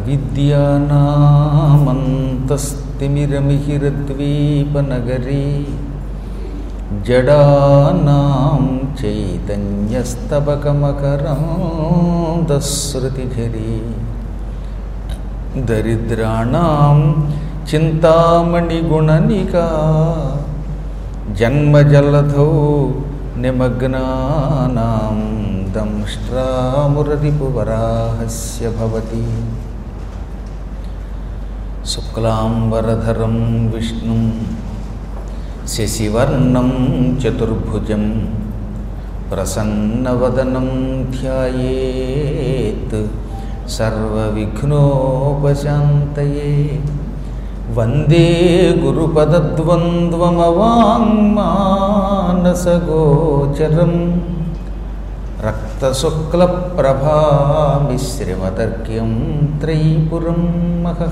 అవిద్యానామంతస్తిమిరమిహిరద్వీపనగరీ జడానాం చైతన్యస్తబకమకరాంధశ్రుతిఝరీ దరిద్రాణం చింతామణిగుణనికా జన్మజలధౌ నిమగ్నానాం దంష్ట్రామురరిపువరాహస్య భవతి శుక్లాంబరధరం విష్ణుం శశివర్ణం చతుర్భుజం ప్రసన్నవదనం ధ్యాయేత్ సర్వవిఘ్నోపశాంతయే వందే గురుపదద్వంద్వమవాङ्మానసగోచరం రక్తశుక్లప్రభామిశ్రమతర్క్యం త్రైపురం మహః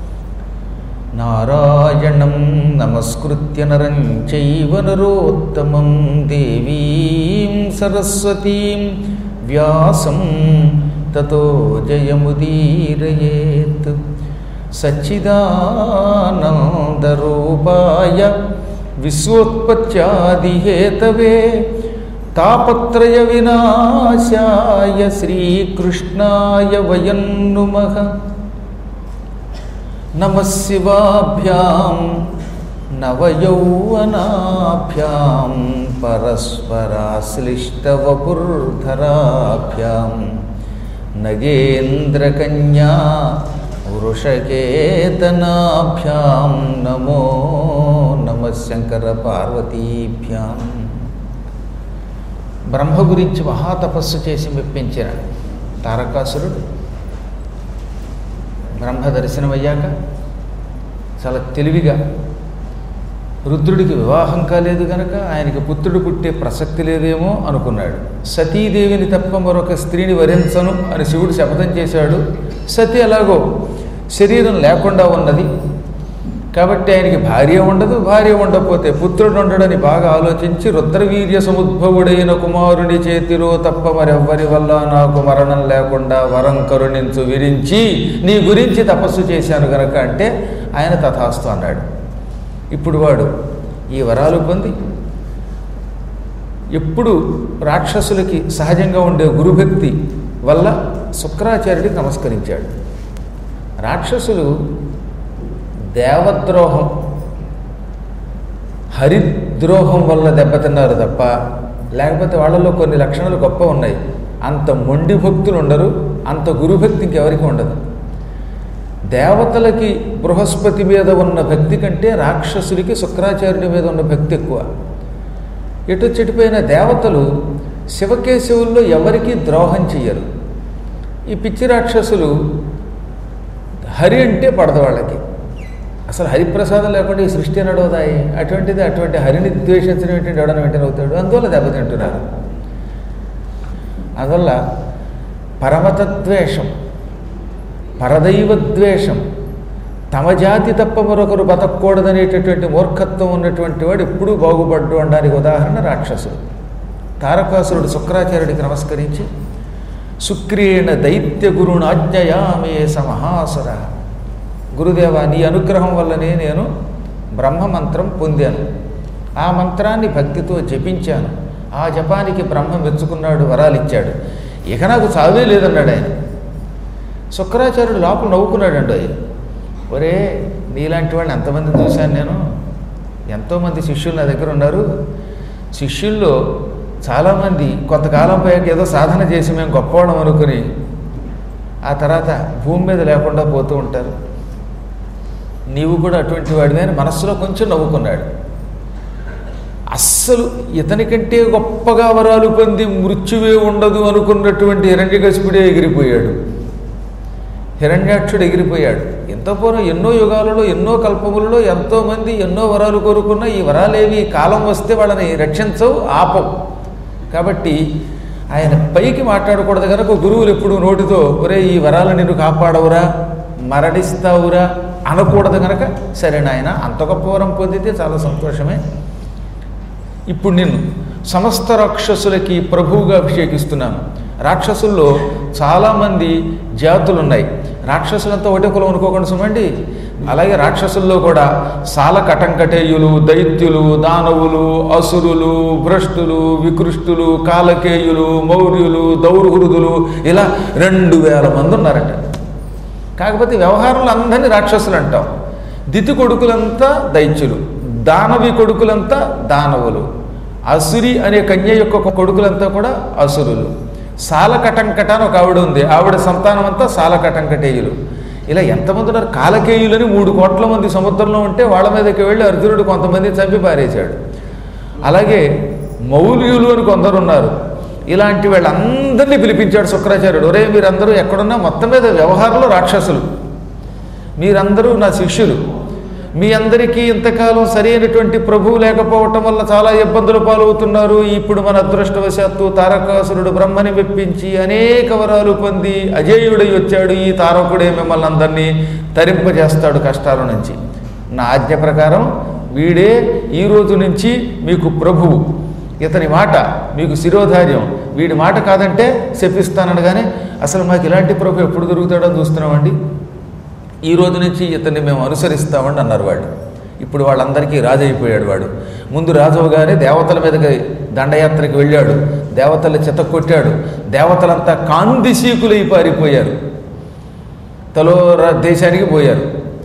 నారాయణం నమస్కృత్య నరం చైవ నరోత్తమం దేవీం సరస్వతీం వ్యాసం తతో జయముదీరయేత్ సచ్చిదానందరూపాయ విశ్వోత్పత్యాదిహేతవే తాపత్రయ వినాశాయ శ్రీకృష్ణాయ వయం నుమః నమః శివాభ్యాం నవయౌవనాభ్యాం పరస్పరాశ్లిష్టవపుర్ధరాభ్యాం నగేంద్రకన్యా వృషకేతనాభ్యాం నమో నమ శంకర పార్వతీభ్యాం బ్రహ్మ గురించి మహాతపస్సు చేసి మెప్పించిన తారకాసురుడు బ్రహ్మ దర్శనమయ్యాక చాలా తెలివిగా రుద్రుడికి వివాహం కాలేదు గనక ఆయనకి పుత్రుడు పుట్టే ప్రసక్తి లేదేమో అనుకున్నాడు సతీదేవిని తప్ప మరొక స్త్రీని వరించను అని శివుడు శపథం చేశాడు సతి ఎలాగో శరీరం లేకుండా ఉన్నది కాబట్టి ఆయనకి భార్య ఉండదు భార్య ఉండకపోతే పుత్రుడు ఉండడని బాగా ఆలోచించి రుద్రవీర్య సముద్భవుడైన కుమారుని చేతిలో తప్ప మరెవ్వరి వల్ల నాకు మరణం లేకుండా వరం కరుణించు విరించి నీ గురించి తపస్సు చేశాను గనక అంటే ఆయన తథాస్తు అన్నాడు ఇప్పుడు వాడు ఈ వరాలు పొంది ఎప్పుడు రాక్షసులకి సహజంగా ఉండే గురుభక్తి వల్ల శుక్రాచార్యుడికి నమస్కరించాడు రాక్షసులు దేవద్రోహం హరిద్రోహం వల్ల దెబ్బతిన్నారు తప్ప లేకపోతే వాళ్ళలో కొన్ని లక్షణాలు గొప్ప ఉన్నాయి అంత మొండి భక్తులు ఉండరు అంత గురుభక్తి ఇంకెవరికి ఉండదు దేవతలకి బృహస్పతి మీద ఉన్న భక్తి కంటే రాక్షసులకి శుక్రాచార్యుడి మీద ఉన్న భక్తి ఎక్కువ ఎటు చెడిపోయిన దేవతలు శివకేశవుల్లో ఎవరికీ ద్రోహం చెయ్యరు ఈ పిచ్చి రాక్షసులు హరి అంటే పడదు వాళ్ళకి అసలు హరిప్రసాదం లేకుండా ఈ సృష్టి నడవదాయి అటువంటిది అటువంటి హరిని ద్వేషించడం ఏంటంటే ఎవడన్నా వెంటనే అవుతాడు అందువల్ల దెబ్బతింటున్నారు అందువల్ల పరమతద్వేషం పరదైవ ద్వేషం తమ జాతి తప్ప మరొకరు బతకూడదనేటటువంటి మూర్ఖత్వం ఉన్నటువంటి వాడు ఎప్పుడూ బాగుపడ్డు అనడానికి ఉదాహరణ రాక్షసుడు తారకాసురుడు శుక్రాచార్యుడికి నమస్కరించి శుక్రేణ దైత్య గురుణాజ్ఞయామే సమహాసుర గురుదేవ నీ అనుగ్రహం వల్లనే నేను బ్రహ్మమంత్రం పొందాను ఆ మంత్రాన్ని భక్తితో జపించాను ఆ జపానికి బ్రహ్మ మెచ్చుకున్నాడు వరాలిచ్చాడు ఇక నాకు చావే లేదన్నాడు ఆయన శుక్రాచార్యుడు లోపల నవ్వుకున్నాడండి ఆయన ఒరే నీలాంటి వాళ్ళని ఎంతమంది చూశాను నేను ఎంతోమంది శిష్యులు నా దగ్గర ఉన్నారు శిష్యుల్లో చాలామంది కొంతకాలం పోయాక ఏదో సాధన చేసి మేము గొప్పవాళ్ళం అనుకుని ఆ తర్వాత భూమి మీద లేకుండా పోతూ ఉంటారు నీవు కూడా అటువంటి వాడివే అని మనస్సులో కొంచెం నవ్వుకున్నాడు అస్సలు ఇతనికంటే గొప్పగా వరాలు పొంది మృత్యువే ఉండదు అనుకున్నటువంటి హిరణ్యకశిపుడే ఎగిరిపోయాడు హిరణ్యాక్షుడు ఎగిరిపోయాడు ఎంత పూర్వం ఎన్నో యుగాలలో ఎన్నో కల్పములలో ఎంతోమంది ఎన్నో వరాలు కోరుకున్న ఈ వరాలేవి కాలం వస్తే వాళ్ళని రక్షించవు ఆపవు కాబట్టి ఆయన పైకి మాట్లాడకూడదు కనుక గురువులు ఎప్పుడు నోటితో ఒరే ఈ వరాలు నిన్ను కాపాడవురా మరణిస్తావురా అనకూడదు కనుక సరే నాయన అంత గొప్ప వరం పొందితే చాలా సంతోషమే ఇప్పుడు నిన్ను సమస్త రాక్షసులకి ప్రభువుగా అభిషేకిస్తున్నాను రాక్షసుల్లో చాలామంది జాతులు ఉన్నాయి రాక్షసులంతా ఒకటే కులం అనుకోకుండా సుమండి అలాగే రాక్షసుల్లో కూడా సాల కటంకటేయులు దైత్యులు దానవులు అసురులు భ్రష్టులు వికృష్టులు కాలకేయులు మౌర్యులు దౌర్హృదులు ఇలా రెండు వేల మంది ఉన్నారట కాకపోతే వ్యవహారంలో అందరినీ రాక్షసులు అంటాం దితి కొడుకులంతా దైత్యులు దానవి కొడుకులంతా దానవులు అసురి అనే కన్య యొక్క కొడుకులంతా కూడా అసురులు సాలకటంకట అని ఒక ఆవిడ ఉంది ఆవిడ సంతానం అంతా సాలకటంకటేయులు ఇలా ఎంతమంది ఉన్నారు కాలకేయులని మూడు కోట్ల మంది సముద్రంలో ఉంటే వాళ్ళ మీదకి వెళ్ళి అర్జునుడు కొంతమంది చంపి పారేశాడు అలాగే మౌల్యులు అని కొందరు ఉన్నారు ఇలాంటి వాళ్ళందరినీ పిలిపించాడు శుక్రాచార్యుడు ఒరే మీరందరూ ఎక్కడున్నా మొత్తం మీద వ్యవహారంలో రాక్షసులు మీరందరూ నా శిష్యులు మీ అందరికీ ఇంతకాలం సరైనటువంటి ప్రభువు లేకపోవటం వల్ల చాలా ఇబ్బందులు పాలవుతున్నారు ఇప్పుడు మన అదృష్టవశాత్తు తారకాసురుడు బ్రహ్మని మెప్పించి అనేక వరాలు పొంది అజేయుడై వచ్చాడు ఈ తారకుడే మిమ్మల్ని అందరినీ తరింపజేస్తాడు కష్టాల నుంచి నా ఆజ్ఞ ప్రకారం వీడే ఈ రోజు నుంచి మీకు ప్రభువు ఇతని మాట మీకు శిరోధార్యం వీడి మాట కాదంటే శపిస్తాననగానే అసలు మాకు ఇలాంటి ప్రభు ఎప్పుడు దొరుకుతాడో చూస్తున్నామండి ఈ రోజు నుంచి ఇతన్ని మేము అనుసరిస్తామని అన్నారు వాళ్ళు ఇప్పుడు వాళ్ళందరికీ రాజు అయిపోయాడు వాడు ముందు రాజు అవగానే దేవతల మీదకి దండయాత్రకి వెళ్ళాడు దేవతల చెత్త కొట్టాడు దేవతలంతా కాందిశీకులై పారిపోయారు తలో రా- దేశానికి పోయారు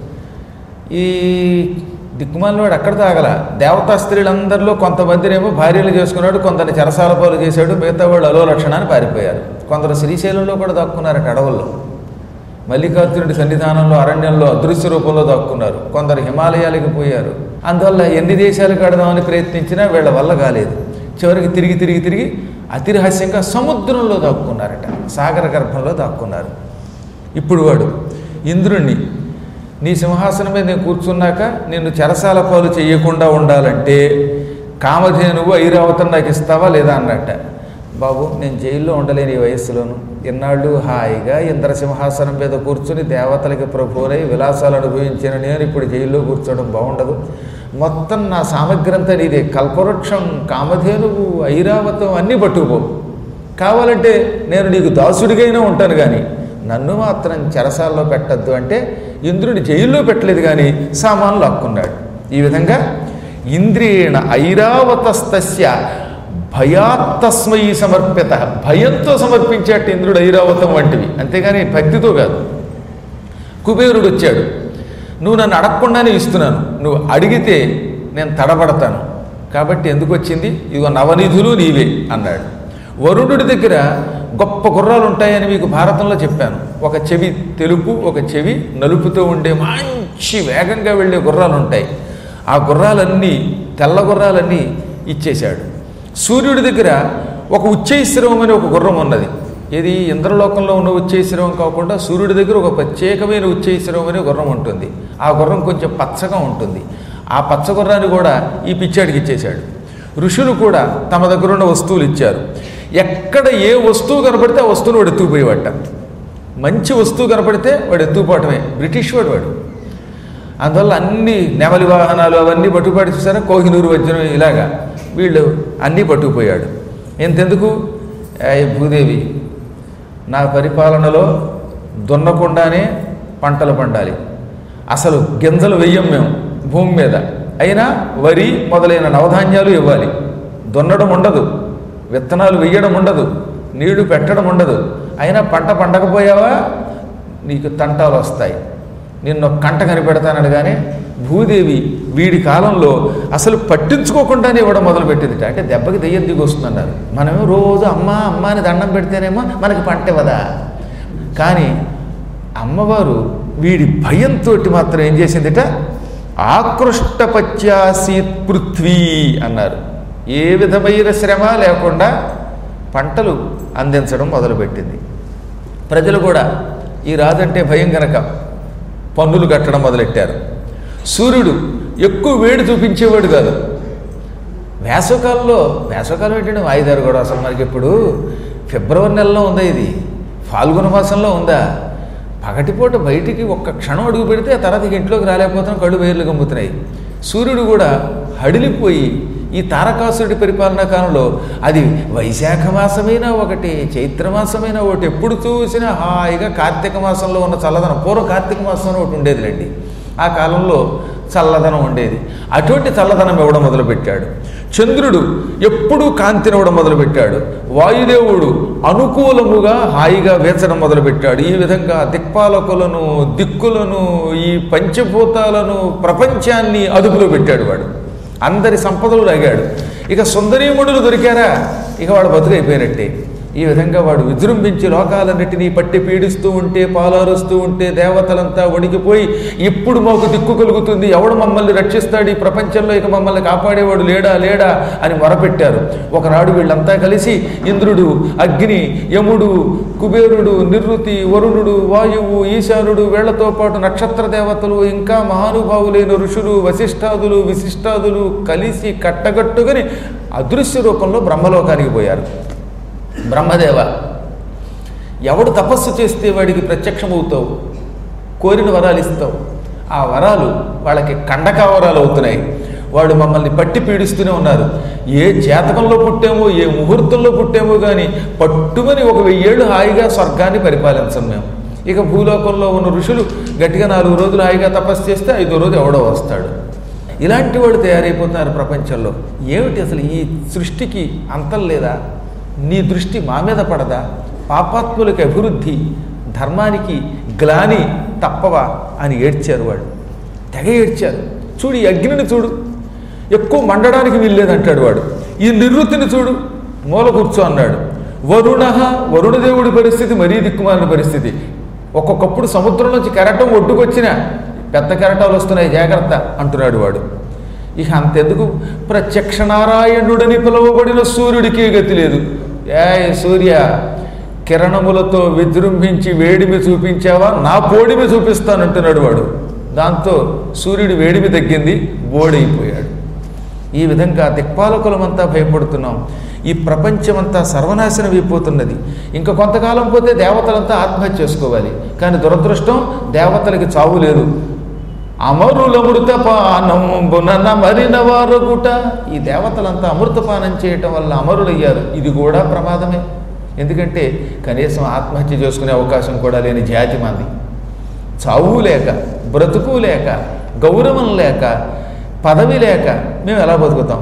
ఈ దిక్కుమాలినవాడు అక్కడ తాగల దేవతా స్త్రీలందరిలో కొంతమందినేమో భార్యలు చేసుకున్నాడు కొందరిని చెరసాల పాలు చేశాడు మిగతా వాళ్ళు అలో లక్షణాన్ని పారిపోయారు కొందరు శ్రీశైలంలో కూడా దాక్కున్నారట అడవుల్లో మల్లికార్జునుడి సన్నిధానంలో అరణ్యంలో అదృశ్య రూపంలో దాక్కున్నారు కొందరు హిమాలయాలకు పోయారు అందువల్ల ఎన్ని దేశాలకు కడదామని ప్రయత్నించినా వీళ్ళ వల్ల కాలేదు చివరికి తిరిగి తిరిగి తిరిగి అతి రహస్యంగా సముద్రంలో దాక్కున్నారట సాగర గర్భంలో దాక్కున్నారు ఇప్పుడు వాడు ఇంద్రుణ్ణి నీ సింహాసనం మీద నేను కూర్చున్నాక నిన్ను చెరసాల పాలు చేయకుండా ఉండాలంటే కామధేనువు ఐరావతం నాకు ఇస్తావా లేదా అన్నట్ట బాబు నేను జైల్లో ఉండలేని ఈ వయస్సులోను ఇన్నాళ్ళు హాయిగా ఇంద్ర సింహాసనం మీద కూర్చుని దేవతలకి ప్రభువునై విలాసాలు అనుభవించిన నేను ఇప్పుడు జైల్లో కూర్చోవడం బాగుండదు మొత్తం నా సామగ్రి అంతా నీదే కల్పవృక్షం కామధేనువు ఐరావతం అన్నీ పట్టుకుపో కావాలంటే నేను నీకు దాసుడిగైనా ఉంటాను కానీ నన్ను మాత్రం చెరసాల్లో పెట్టద్దు అంటే ఇంద్రుడి జైల్లో పెట్టలేదు కానీ సామాన్లు లాక్కున్నాడు ఈ విధంగా ఇంద్రియేణ ఐరావతస్తస్య భయాత్తస్మై సమర్పిత భయంతో సమర్పించాట ఇంద్రుడు ఐరావతం వంటివి అంతేగాని భక్తితో కాదు కుబేరుడు వచ్చాడు నువ్వు నన్ను అడగకుండానే ఇస్తున్నాను నువ్వు అడిగితే నేను తడబడతాను కాబట్టి ఎందుకు వచ్చింది ఇదిగో నవనిధులు నీవే అన్నాడు వరుణుడి దగ్గర గొప్ప గుర్రాలు ఉంటాయని మీకు భారతంలో చెప్పాను ఒక చెవి తెలుపు ఒక చెవి నలుపుతో ఉండే మంచి వేగంగా వెళ్ళే గుర్రాలు ఉంటాయి ఆ గుర్రాలన్నీ తెల్ల గుర్రాలన్నీ ఇచ్చేశాడు సూర్యుడి దగ్గర ఒక ఉచ్చైశ్రవం అనే ఒక గుర్రం ఉన్నది ఇది ఇంద్రలోకంలో ఉన్న ఉచ్చైశ్రవం కాకుండా సూర్యుడి దగ్గర ఒక ప్రత్యేకమైన ఉచ్చైశ్రవం అనే గుర్రం ఉంటుంది ఆ గుర్రం కొంచెం పచ్చగా ఉంటుంది ఆ పచ్చ గుర్రాన్ని కూడా ఈ పిచ్చాడికి ఇచ్చేశాడు ఋషులు కూడా తమ దగ్గర ఉన్న వస్తువులు ఇచ్చారు ఎక్కడ ఏ వస్తువు కనపడితే ఆ వస్తువును వాడు ఎత్తుకుపోయేవాట మంచి వస్తువు కనపడితే వాడు ఎత్తుకుపోవటమే బ్రిటిష్ వాడు వాడు అందువల్ల అన్ని నెమలి వాహనాలు అవన్నీ పట్టుకుపాటి చూసారా కోహినూరు వజ్రం ఇలాగా వీళ్ళు అన్నీ పట్టుకుపోయాడు ఎంతెందుకు ఏ భూదేవి నా పరిపాలనలో దున్నకుండానే పంటలు పండాలి అసలు గింజలు వెయ్యం మేము భూమి మీద అయినా వరి మొదలైన నవధాన్యాలు ఇవ్వాలి దున్నడం ఉండదు విత్తనాలు వెయ్యడం ఉండదు నీళ్లు పెట్టడం ఉండదు అయినా పంట పండకపోయావా నీకు తంటాలు వస్తాయి నిన్ను కంట కనిపెడతానడు కానీ భూదేవి వీడి కాలంలో అసలు పట్టించుకోకుండానే ఇవ్వడం మొదలుపెట్టిందిట అంటే దెబ్బకి దెయ్యం దిగి వస్తుందన్నారు మనమేమో రోజు అమ్మ అమ్మ అని దండం పెడితేనేమో మనకి పంట ఇవ్వదా కానీ అమ్మవారు వీడి భయంతో మాత్రం ఏం చేసిందిట ఆకృష్టపత్యాసీత్ పృథ్వీ అన్నారు ఏ విధమైన శ్రమ లేకుండా పంటలు అందించడం మొదలుపెట్టింది ప్రజలు కూడా ఈ రాజంటే భయం గనక పన్నులు కట్టడం మొదలెట్టారు సూర్యుడు ఎక్కువ వేడి చూపించేవాడు కాదు వేసవకాలంలో వేసవకాలం ఏంటంటే వాయిదారు కూడా అసలు మనకి ఇప్పుడు ఫిబ్రవరి నెలలో ఉందా ఇది ఫాల్గుణ మాసంలో ఉందా పగటిపూట బయటికి ఒక్క క్షణం అడుగు పెడితే ఆ తర్వాత ఇక ఇంట్లోకి రాలేకపోతున్నాం కళ్ళు వేర్లు గమ్ముతున్నాయి సూర్యుడు కూడా హడిలిపోయి ఈ తారకాసురుడి పరిపాలనా కాలంలో అది వైశాఖ మాసమైనా ఒకటి చైత్ర మాసమైనా ఒకటి ఎప్పుడు చూసినా హాయిగా కార్తీక మాసంలో ఉన్న చల్లదనం పూర్వం కార్తీక మాసంలో ఒకటి ఉండేదిలేండి ఆ కాలంలో చల్లదనం ఉండేది అటువంటి చల్లదనం ఇవ్వడం మొదలుపెట్టాడు చంద్రుడు ఎప్పుడూ కాంతినివ్వడం మొదలుపెట్టాడు వాయుదేవుడు అనుకూలముగా హాయిగా వేచడం మొదలుపెట్టాడు ఈ విధంగా దిక్పాలకులను దిక్కులను ఈ పంచభూతాలను ప్రపంచాన్ని అదుపులో పెట్టాడు వాడు అందరి సంపదలు లాగాడు ఇక సుందరీముడులు దొరికారా ఇక వాడు బతుకైపోయినట్టే ఈ విధంగా వాడు విజృంభించి లోకాలన్నిటినీ పట్టి పీడిస్తూ ఉంటే పాలారుస్తూ ఉంటే దేవతలంతా వణికిపోయి ఇప్పుడు మాకు దిక్కు కలుగుతుంది ఎవడు మమ్మల్ని రక్షిస్తాడు ఈ ప్రపంచంలో ఇక మమ్మల్ని కాపాడేవాడు లేడా లేడా అని మొరపెట్టారు ఒకనాడు వీళ్ళంతా కలిసి ఇంద్రుడు అగ్ని యముడు కుబేరుడు నిర్వృతి వరుణుడు వాయువు ఈశానుడు వీళ్లతో పాటు నక్షత్ర దేవతలు ఇంకా మహానుభావులైన ఋషులు వశిష్ఠాదులు విశిష్టాదులు కలిసి కట్టగట్టుగని అదృశ్య రూపంలో బ్రహ్మలోకానికి పోయారు బ్రహ్మదేవ ఎవడు తపస్సు చేస్తే వాడికి ప్రత్యక్షమవుతావు కోరిన వరాలు ఇస్తావు ఆ వరాలు వాళ్ళకి కండకా వరాలు అవుతున్నాయి వాడు మమ్మల్ని పట్టి పీడిస్తూనే ఉన్నారు ఏ జాతకంలో పుట్టామో ఏ ముహూర్తంలో పుట్టామో కానీ పట్టుమని ఒక వెయ్యేళ్ళు హాయిగా స్వర్గాన్ని పరిపాలించం మేము ఇక భూలోకంలో ఉన్న ఋషులు గట్టిగా నాలుగు రోజులు హాయిగా తపస్సు చేస్తే ఐదో రోజు ఎవడో వస్తాడు ఇలాంటి వాడు తయారైపోతున్నారు ప్రపంచంలో ఏమిటి అసలు ఈ సృష్టికి అంతం లేదా నీ దృష్టి మా మీద పడదా పాపాత్ములకి అభివృద్ధి ధర్మానికి గ్లాని తప్పవా అని ఏడ్చారు వాడు తెగ ఏడ్చారు చూడు ఈ అగ్నిని చూడు ఎక్కువ మండడానికి వీల్లేదంటాడు వాడు ఈ నివృత్తిని చూడు మూల కూర్చో అన్నాడు వరుణ వరుణదేవుడి పరిస్థితి మరీ దిక్కుమాలిన పరిస్థితి ఒక్కొక్కప్పుడు సముద్రం నుంచి కెరటం ఒడ్డుకొచ్చిన పెద్ద కెరటాలు వస్తున్నాయి జాగ్రత్త అంటున్నాడు వాడు ఇక అంతెందుకు ప్రత్యక్ష నారాయణుడని పిలువబడిన సూర్యుడికి గతి లేదు ఏ సూర్య కిరణములతో విజృంభించి వేడిమి చూపించావా నా పోడిమి చూపిస్తానంటున్నాడు వాడు దాంతో సూర్యుడి వేడిమి తగ్గింది బోడైపోయాడు ఈ విధంగా దిక్పాలకులమంతా భయపడుతున్నాం ఈ ప్రపంచమంతా సర్వనాశనం అయిపోతున్నది ఇంకా కొంతకాలం పోతే దేవతలంతా ఆత్మహత్య చేసుకోవాలి కానీ దురదృష్టం దేవతలకి చావు లేదు అమరులమృత పానంబునన మరిన వారుగుట ఈ దేవతలంతా అమృతపానం చేయటం వల్ల అమరులయ్యారు ఇది కూడా ప్రమాదమే ఎందుకంటే కనీసం ఆత్మహత్య చేసుకునే అవకాశం కూడా లేని జాతి మంది చావు లేక బ్రతుకు లేక గౌరవం లేక పదవి లేక మేము ఎలా బతుకుతాం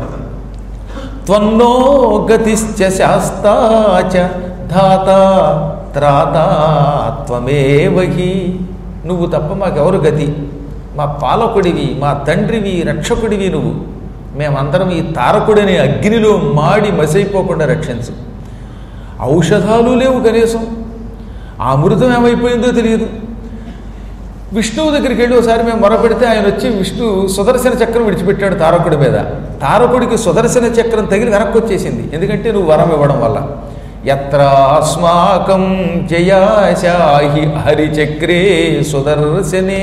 త్వన్నో గతిశ్చ శాస్తాచ ధాత త్రాతా త్వమేవహి నువ్వు తప్ప మాకెవరు గతి మా పాలకుడివి మా తండ్రివి రక్షకుడివి నువ్వు మేమందరం ఈ తారకుడిని అగ్నిలో మాడి మసైపోకుండా రక్షించు ఔషధాలు లేవు కనీసం ఆ అమృతం ఏమైపోయిందో తెలియదు విష్ణువు దగ్గరికి వెళ్ళి ఒకసారి మేము మొరపెడితే ఆయన వచ్చి విష్ణు సుదర్శన చక్రం విడిచిపెట్టాడు తారకుడి మీద తారకుడికి సుదర్శన చక్రం తగిలి వెనక్కి వచ్చేసింది ఎందుకంటే నువ్వు వరం ఇవ్వడం వల్ల ఎత్రాస్మాకం జయాశాహి హరిచక్రే సుదర్శనే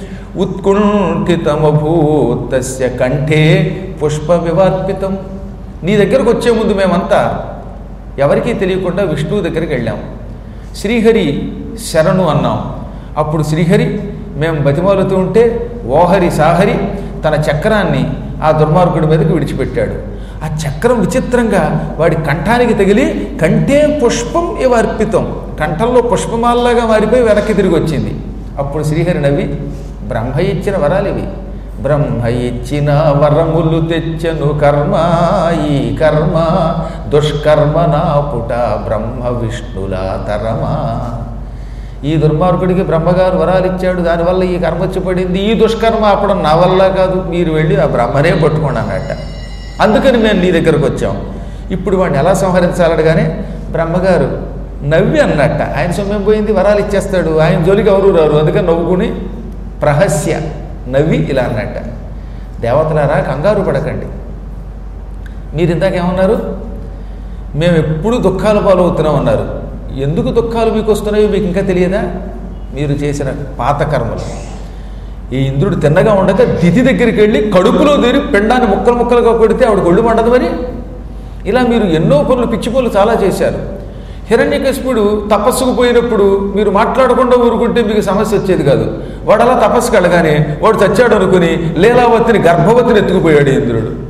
ఉత్కుంఠితమభూతస్య కంఠే పుష్ప వివార్పితం నీ దగ్గరకు వచ్చే ముందు మేమంతా ఎవరికీ తెలియకుండా విష్ణువు దగ్గరికి వెళ్ళాం శ్రీహరి శరణు అన్నాం అప్పుడు శ్రీహరి మేము బతిమాలుతూ ఉంటే ఓహరి సాహరి తన చక్రాన్ని ఆ దుర్మార్గుడి మీదకి విడిచిపెట్టాడు ఆ చక్రం విచిత్రంగా వాడి కంఠానికి తగిలి కంటే పుష్పం ఇవ అర్పితం కంఠంలో పుష్పమాలలాగా మారిపోయి వెనక్కి తిరిగి వచ్చింది అప్పుడు శ్రీహరి నవ్వి బ్రహ్మ ఇచ్చిన వరాలు ఇవి బ్రహ్మ ఇచ్చిన వరములు తెచ్చను కర్మ ఈ కర్మ దుష్కర్మ నా పుట బ్రహ్మ విష్ణుల తరమా ఈ దుర్మార్గుడికి బ్రహ్మగారు వరాలు ఇచ్చాడు దానివల్ల ఈ కర్మ వచ్చి పడింది ఈ దుష్కర్మ అప్పడం నా వల్ల కాదు మీరు వెళ్ళి ఆ బ్రహ్మనే పట్టుకోండి అన్నట్ట అందుకని మేము నీ దగ్గరకు వచ్చాం ఇప్పుడు వాడిని ఎలా సంహరించాలడగానే బ్రహ్మగారు నవ్వి అన్నట్ట ఆయన సొమ్మేం పోయింది వరాలు ఇచ్చేస్తాడు ఆయన జోలికి ఎవరు రారు అందుకని నవ్వుకుని ప్రహస్య నవ్వి ఇలా అన్నట్ట దేవతలారా కంగారు పడకండి మీరు ఇందాక ఏమన్నారు మేము ఎప్పుడు దుఃఖాల పాలవుతున్నాం అన్నారు ఎందుకు దుఃఖాలు మీకు వస్తున్నాయో మీకు ఇంకా తెలియదా మీరు చేసిన పాత కర్మలు ఈ ఇంద్రుడు తిన్నగా ఉండక దితి దగ్గరికి వెళ్ళి కడుపులో దేరి పిండాన్ని ముక్కలు ముక్కలుగా కొడితే ఆవిడ ఒళ్ళు మండదు మరి ఇలా మీరు ఎన్నో పనులు పిచ్చి పనులు చాలా చేశారు హిరణ్యకశిపుడు తపస్సుకు పోయినప్పుడు మీరు మాట్లాడకుండా ఊరుకుంటే మీకు సమస్య వచ్చేది కాదు వాడు అలా తపస్సుకు వెళ్ళగానే వాడు చచ్చాడు అనుకుని లీలావతిని గర్భవతిని ఎత్తుకుపోయాడు ఇంద్రుడు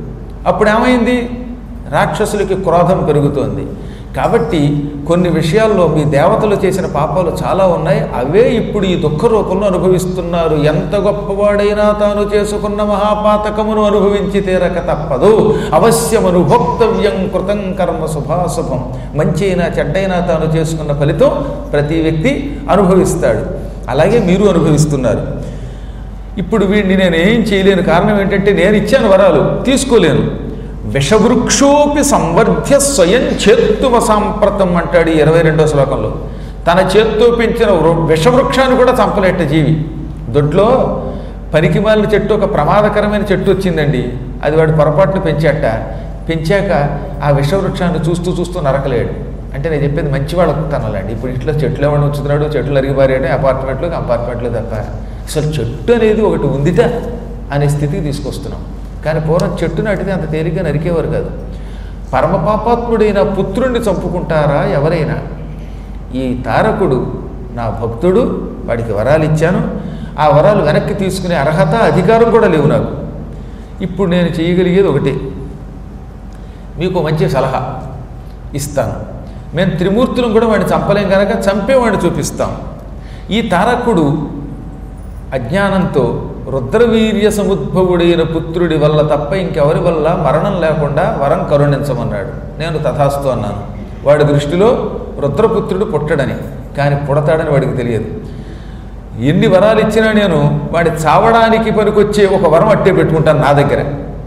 అప్పుడు ఏమైంది రాక్షసులకి క్రోధం పెరుగుతోంది కాబట్టి కొన్ని విషయాల్లో మీ దేవతలు చేసిన పాపాలు చాలా ఉన్నాయి అవే ఇప్పుడు ఈ దుఃఖ రూపంలో అనుభవిస్తున్నారు ఎంత గొప్పవాడైనా తాను చేసుకున్న మహాపాతకమును అనుభవించి తీరక తప్పదు అవశ్యమను భోక్తవ్యం కృతం కర్మ శుభాశుభం మంచి అయినా చెడ్డైనా తాను చేసుకున్న ఫలితం ప్రతి వ్యక్తి అనుభవిస్తాడు అలాగే మీరు అనుభవిస్తున్నారు ఇప్పుడు వీడిని నేను ఏం చేయలేను కారణం ఏంటంటే నేను ఇచ్చాను వరాలు తీసుకోలేను విషవృక్షోపి సంవర్ధ్య స్వయం చేత్తువ సాంప్రతం అంటాడు ఈ ఇరవై రెండో శ్లోకంలో తన చేత్తో పెంచిన వృ- విషవృక్షాన్ని కూడా చంపలేట జీవి దొడ్లో పనికిమాలిన చెట్టు ఒక ప్రమాదకరమైన చెట్టు వచ్చిందండి అది వాడు పొరపాటును పెంచాట పెంచాక ఆ విషవృక్షాన్ని చూస్తూ చూస్తూ నరకలేడు అంటే నేను చెప్పేది మంచి వాళ్ళకు తనాలండి ఇప్పుడు ఇంట్లో చెట్లు ఎవరు ఉంచుతున్నాడు చెట్లు అరిగిపారేయడం అపార్ట్మెంట్లో అపార్ట్మెంట్లో తప్ప అసలు చెట్టు అనేది ఒకటి ఉందిట అనే స్థితికి తీసుకొస్తున్నాం కానీ పూర్వం చెట్టు నాటితే అంత తేలిగ్గా నరికేవారు కాదు పరమపాపాత్ముడైన పుత్రుణ్ణి చంపుకుంటారా ఎవరైనా ఈ తారకుడు నా భక్తుడు వాడికి వరాలు ఇచ్చాను ఆ వరాలు వెనక్కి తీసుకునే అర్హత అధికారం కూడా లేవు నాకు ఇప్పుడు నేను చేయగలిగేది ఒకటే మీకు మంచి సలహా ఇస్తాను మేము త్రిమూర్తులను కూడా వాడిని చంపలేం కనుక చంపేవాడిని చూపిస్తాం ఈ తారకుడు అజ్ఞానంతో రుద్రవీర్య సముద్భవుడైన పుత్రుడి వల్ల తప్ప ఇంకెవరి వల్ల మరణం లేకుండా వరం కరుణించమన్నాడు నేను తథాస్తు అన్నాను వాడి దృష్టిలో రుద్రపుత్రుడు పుట్టడని కానీ పుడతాడని వాడికి తెలియదు ఎన్ని వరాలు ఇచ్చినా నేను వాడి చావడానికి పనికొచ్చే ఒక వరం అట్టే పెట్టుకుంటాను నా దగ్గర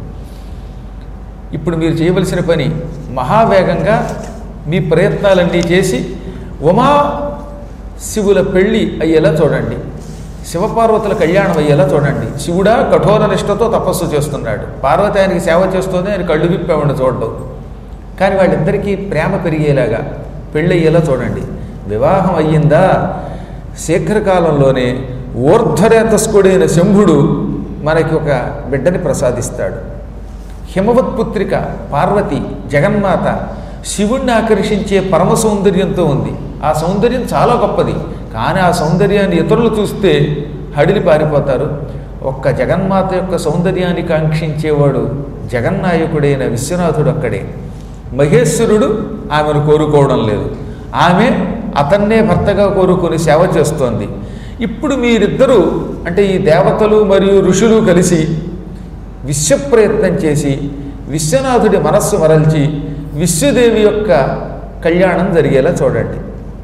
ఇప్పుడు మీరు చేయవలసిన పని మహావేగంగా మీ ప్రయత్నాలన్నీ చేసి ఉమా శివుల పెళ్ళి అయ్యేలా చూడండి శివపార్వతుల కళ్యాణం అయ్యేలా చూడండి శివుడా కఠోర నిష్టతో తపస్సు చేస్తున్నాడు పార్వతి ఆయనకి సేవ చేస్తుంది ఆయన కళ్ళు విప్పామని చూడడం కానీ వాళ్ళిద్దరికీ ప్రేమ పెరిగేలాగా పెళ్ళయ్యేలా చూడండి వివాహం అయ్యిందా శీఘ్రకాలంలోనే ఊర్ధ్వరేతస్కుడైన శంభుడు మనకి ఒక బిడ్డని ప్రసాదిస్తాడు హిమవత్పుత్రిక పార్వతి జగన్మాత శివుణ్ణి ఆకర్షించే పరమ సౌందర్యంతో ఉంది ఆ సౌందర్యం చాలా గొప్పది కానీ ఆ సౌందర్యాన్ని ఇతరులు చూస్తే హడిలి పారిపోతారు ఒక్క జగన్మాత యొక్క సౌందర్యాన్ని కాంక్షించేవాడు జగన్నాయకుడైన విశ్వనాథుడు అక్కడే మహేశ్వరుడు ఆమెను కోరుకోవడం లేదు ఆమె అతన్నే భర్తగా కోరుకొని సేవ చేస్తోంది ఇప్పుడు మీరిద్దరూ అంటే ఈ దేవతలు మరియు ఋషులు కలిసి విశ్వప్రయత్నం చేసి విశ్వనాథుడి మనస్సు మరల్చి విశ్వదేవి యొక్క కళ్యాణం జరిగేలా చూడండి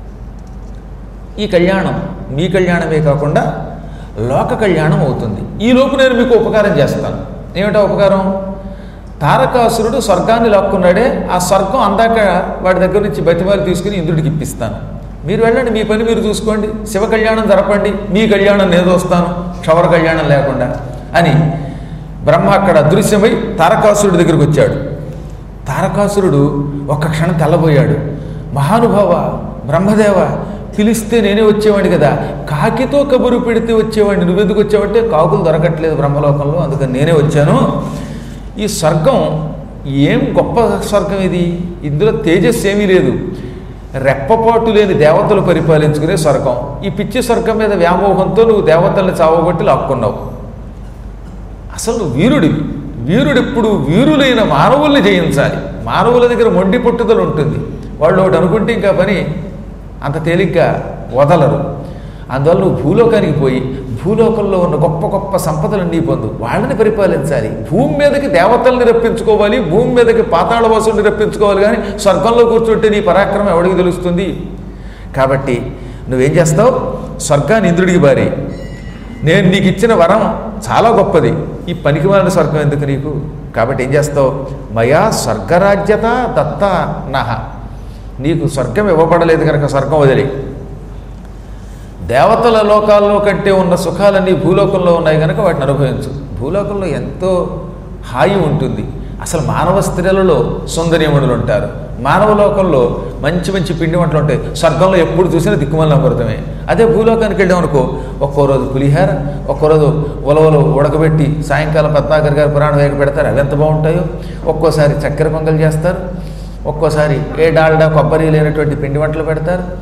ఈ కళ్యాణం మీ కళ్యాణమే కాకుండా లోక కళ్యాణం అవుతుంది ఈ లోపు నేను మీకు ఉపకారం చేస్తాను ఏమిటా ఉపకారం తారకాసురుడు స్వర్గాన్ని లాక్కున్నాడే ఆ స్వర్గం అందాక వాడి దగ్గర నుంచి బతిమాలు తీసుకుని ఇంద్రుడికి ఇప్పిస్తాను మీరు వెళ్ళండి మీ పని మీరు చూసుకోండి శివ కళ్యాణం జరపండి మీ కళ్యాణం నేను చూస్తాను క్షవర కళ్యాణం లేకుండా అని బ్రహ్మ అక్కడ అదృశ్యమై తారకాసురుడి దగ్గరికి వచ్చాడు తారకాసురుడు ఒక్క క్షణం తెల్లబోయాడు మహానుభావ బ్రహ్మదేవ పిలిస్తే నేనే వచ్చేవాడిని కదా కాకితో కబురు పెడితే వచ్చేవాడిని నువ్వెందుకు వచ్చావంటే కాకులు దొరకట్లేదు బ్రహ్మలోకంలో అందుకని నేనే వచ్చాను ఈ స్వర్గం ఏం గొప్ప స్వర్గం ఇది ఇందులో తేజస్సు ఏమీ లేదు రెప్పపాటు లేని దేవతలు పరిపాలించుకునే స్వర్గం ఈ పిచ్చి స్వర్గం మీద వ్యామోహంతో నువ్వు దేవతల్ని చావగొట్టి లాక్కున్నావు అసలు నువ్వు వీరుడివి వీరుడెప్పుడు వీరులైన మానవుల్ని జయించాలి మానవుల దగ్గర మొండి పట్టుదల ఉంటుంది వాళ్ళు ఒకటి అనుకుంటే ఇంకా పని అంత తేలిగ్గా వదలరు అందువల్ల నువ్వు భూలోకానికి పోయి భూలోకంలో ఉన్న గొప్ప గొప్ప సంపదలన్నీ పొందు వాళ్ళని పరిపాలించాలి భూమి మీదకి దేవతల్ని రప్పించుకోవాలి భూమి మీదకి పాతాళ వాసుల్ని రప్పించుకోవాలి కానీ స్వర్గంలో కూర్చుంటే నీ పరాక్రమం ఎవడికి తెలుస్తుంది కాబట్టి నువ్వేం చేస్తావు స్వర్గాన్ని ఇంద్రుడికి బారి నేను నీకు ఇచ్చిన వరం చాలా గొప్పది ఈ పనికిమాలిన స్వర్గం ఎందుకు నీకు కాబట్టి ఏం చేస్తావు మయా స్వర్గరాజ్యత దత్త నహ నీకు స్వర్గం ఇవ్వబడలేదు కనుక స్వర్గం వదిలి దేవతల లోకాల్లో కంటే ఉన్న సుఖాలన్నీ భూలోకంలో ఉన్నాయి కనుక వాటిని అనుభవించు భూలోకంలో ఎంతో హాయి ఉంటుంది అసలు మానవ స్త్రీలలో సుందరీమణులు ఉంటారు మానవ లోకంలో మంచి మంచి పిండి వంటలు ఉంటాయి స్వర్గంలో ఎప్పుడు చూసినా దిక్కుమల అమృతమే అదే భూలోకానికి వెళ్ళామనుకో ఒక్కో రోజు పులిహార ఒక్కో రోజు ఉలవలు ఉడకబెట్టి సాయంకాలం పద్మాకర్ గారు పురాణం వేగ పెడతారు అవి ఎంత బాగుంటాయో ఒక్కోసారి చక్కెర పొంగల్ చేస్తారు ఒక్కోసారి ఏ డాల్డా కొబ్బరి లేనటువంటి పిండి వంటలు పెడతారు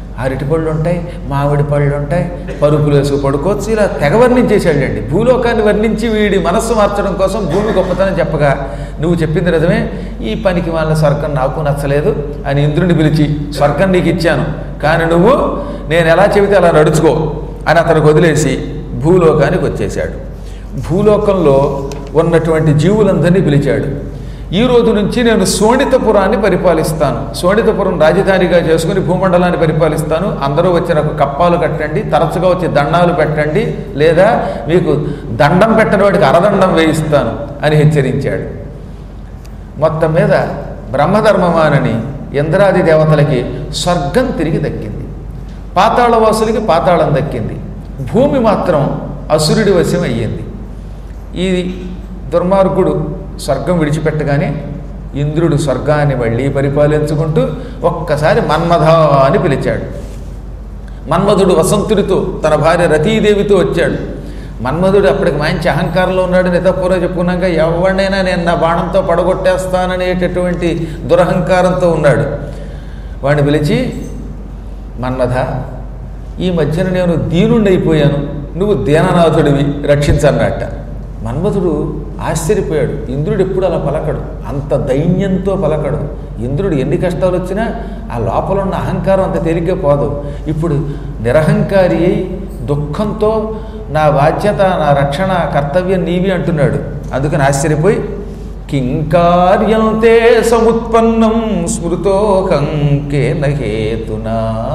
అరటి పళ్ళు ఉంటాయి మామిడి పళ్ళు ఉంటాయి పరుపులు వేసుకు పడుకోవచ్చు ఇలా తెగ వర్ణించేశాడండి భూలోకాన్ని వర్ణించి వీడి మనస్సు మార్చడం కోసం భూమి గొప్పతనం చెప్పగా నువ్వు చెప్పింది నిజమే ఈ పనికి వాళ్ళ స్వర్గం నాకు నచ్చలేదు అని ఇంద్రుడిని పిలిచి స్వర్గం నీకు ఇచ్చాను కానీ నువ్వు నేను ఎలా చెబితే అలా నడుచుకో అని అతనికి వదిలేసి భూలోకానికి వచ్చేశాడు భూలోకంలో ఉన్నటువంటి జీవులందరినీ పిలిచాడు ఈ రోజు నుంచి నేను సోణితపురాన్ని పరిపాలిస్తాను సోణితపురం రాజధానిగా చేసుకుని భూమండలాన్ని పరిపాలిస్తాను అందరూ వచ్చి నాకు కప్పాలు కట్టండి తరచుగా వచ్చి దండాలు పెట్టండి లేదా మీకు దండం పెట్టని వాడికి అరదండం వేయిస్తాను అని హెచ్చరించాడు మొత్తం మీద బ్రహ్మధర్మమానని ఇంద్రాది దేవతలకి స్వర్గం తిరిగి దక్కింది పాతాళవాసులకి పాతాళం దక్కింది భూమి మాత్రం అసురుడి వశం అయ్యింది ఈ దుర్మార్గుడు స్వర్గం విడిచిపెట్టగానే ఇంద్రుడు స్వర్గాన్ని మళ్ళీ పరిపాలించుకుంటూ ఒక్కసారి మన్మథ అని పిలిచాడు మన్మధుడు వసంతుడితో తన భార్య రతీదేవితో వచ్చాడు మన్మధుడు అప్పటికి మంచి అహంకారంలో ఉన్నాడు నితపూర్వ చెప్పుకున్నాక ఎవరినైనా నేను నా బాణంతో పడగొట్టేస్తాననేటటువంటి దురహంకారంతో ఉన్నాడు వాడిని పిలిచి మన్మథ ఈ మధ్యన నేను దీనుండైపోయాను నువ్వు దీననాథుడివి రక్షించన్నట్ట మన్మధుడు ఆశ్చర్యపోయాడు ఇంద్రుడు ఎప్పుడు అలా పలకడు అంత దైన్యంతో పలకడు ఇంద్రుడు ఎన్ని కష్టాలు వచ్చినా ఆ లోపల ఉన్న అహంకారం అంత తేలిగ్గా పోదు ఇప్పుడు నిరహంకారి అయి దుఃఖంతో నా బాధ్యత నా రక్షణ కర్తవ్యం నీవి అంటున్నాడు అందుకని ఆశ్చర్యపోయి కింకార్యం తే సముత్పన్నం స్మృతోహంకే నహేతునా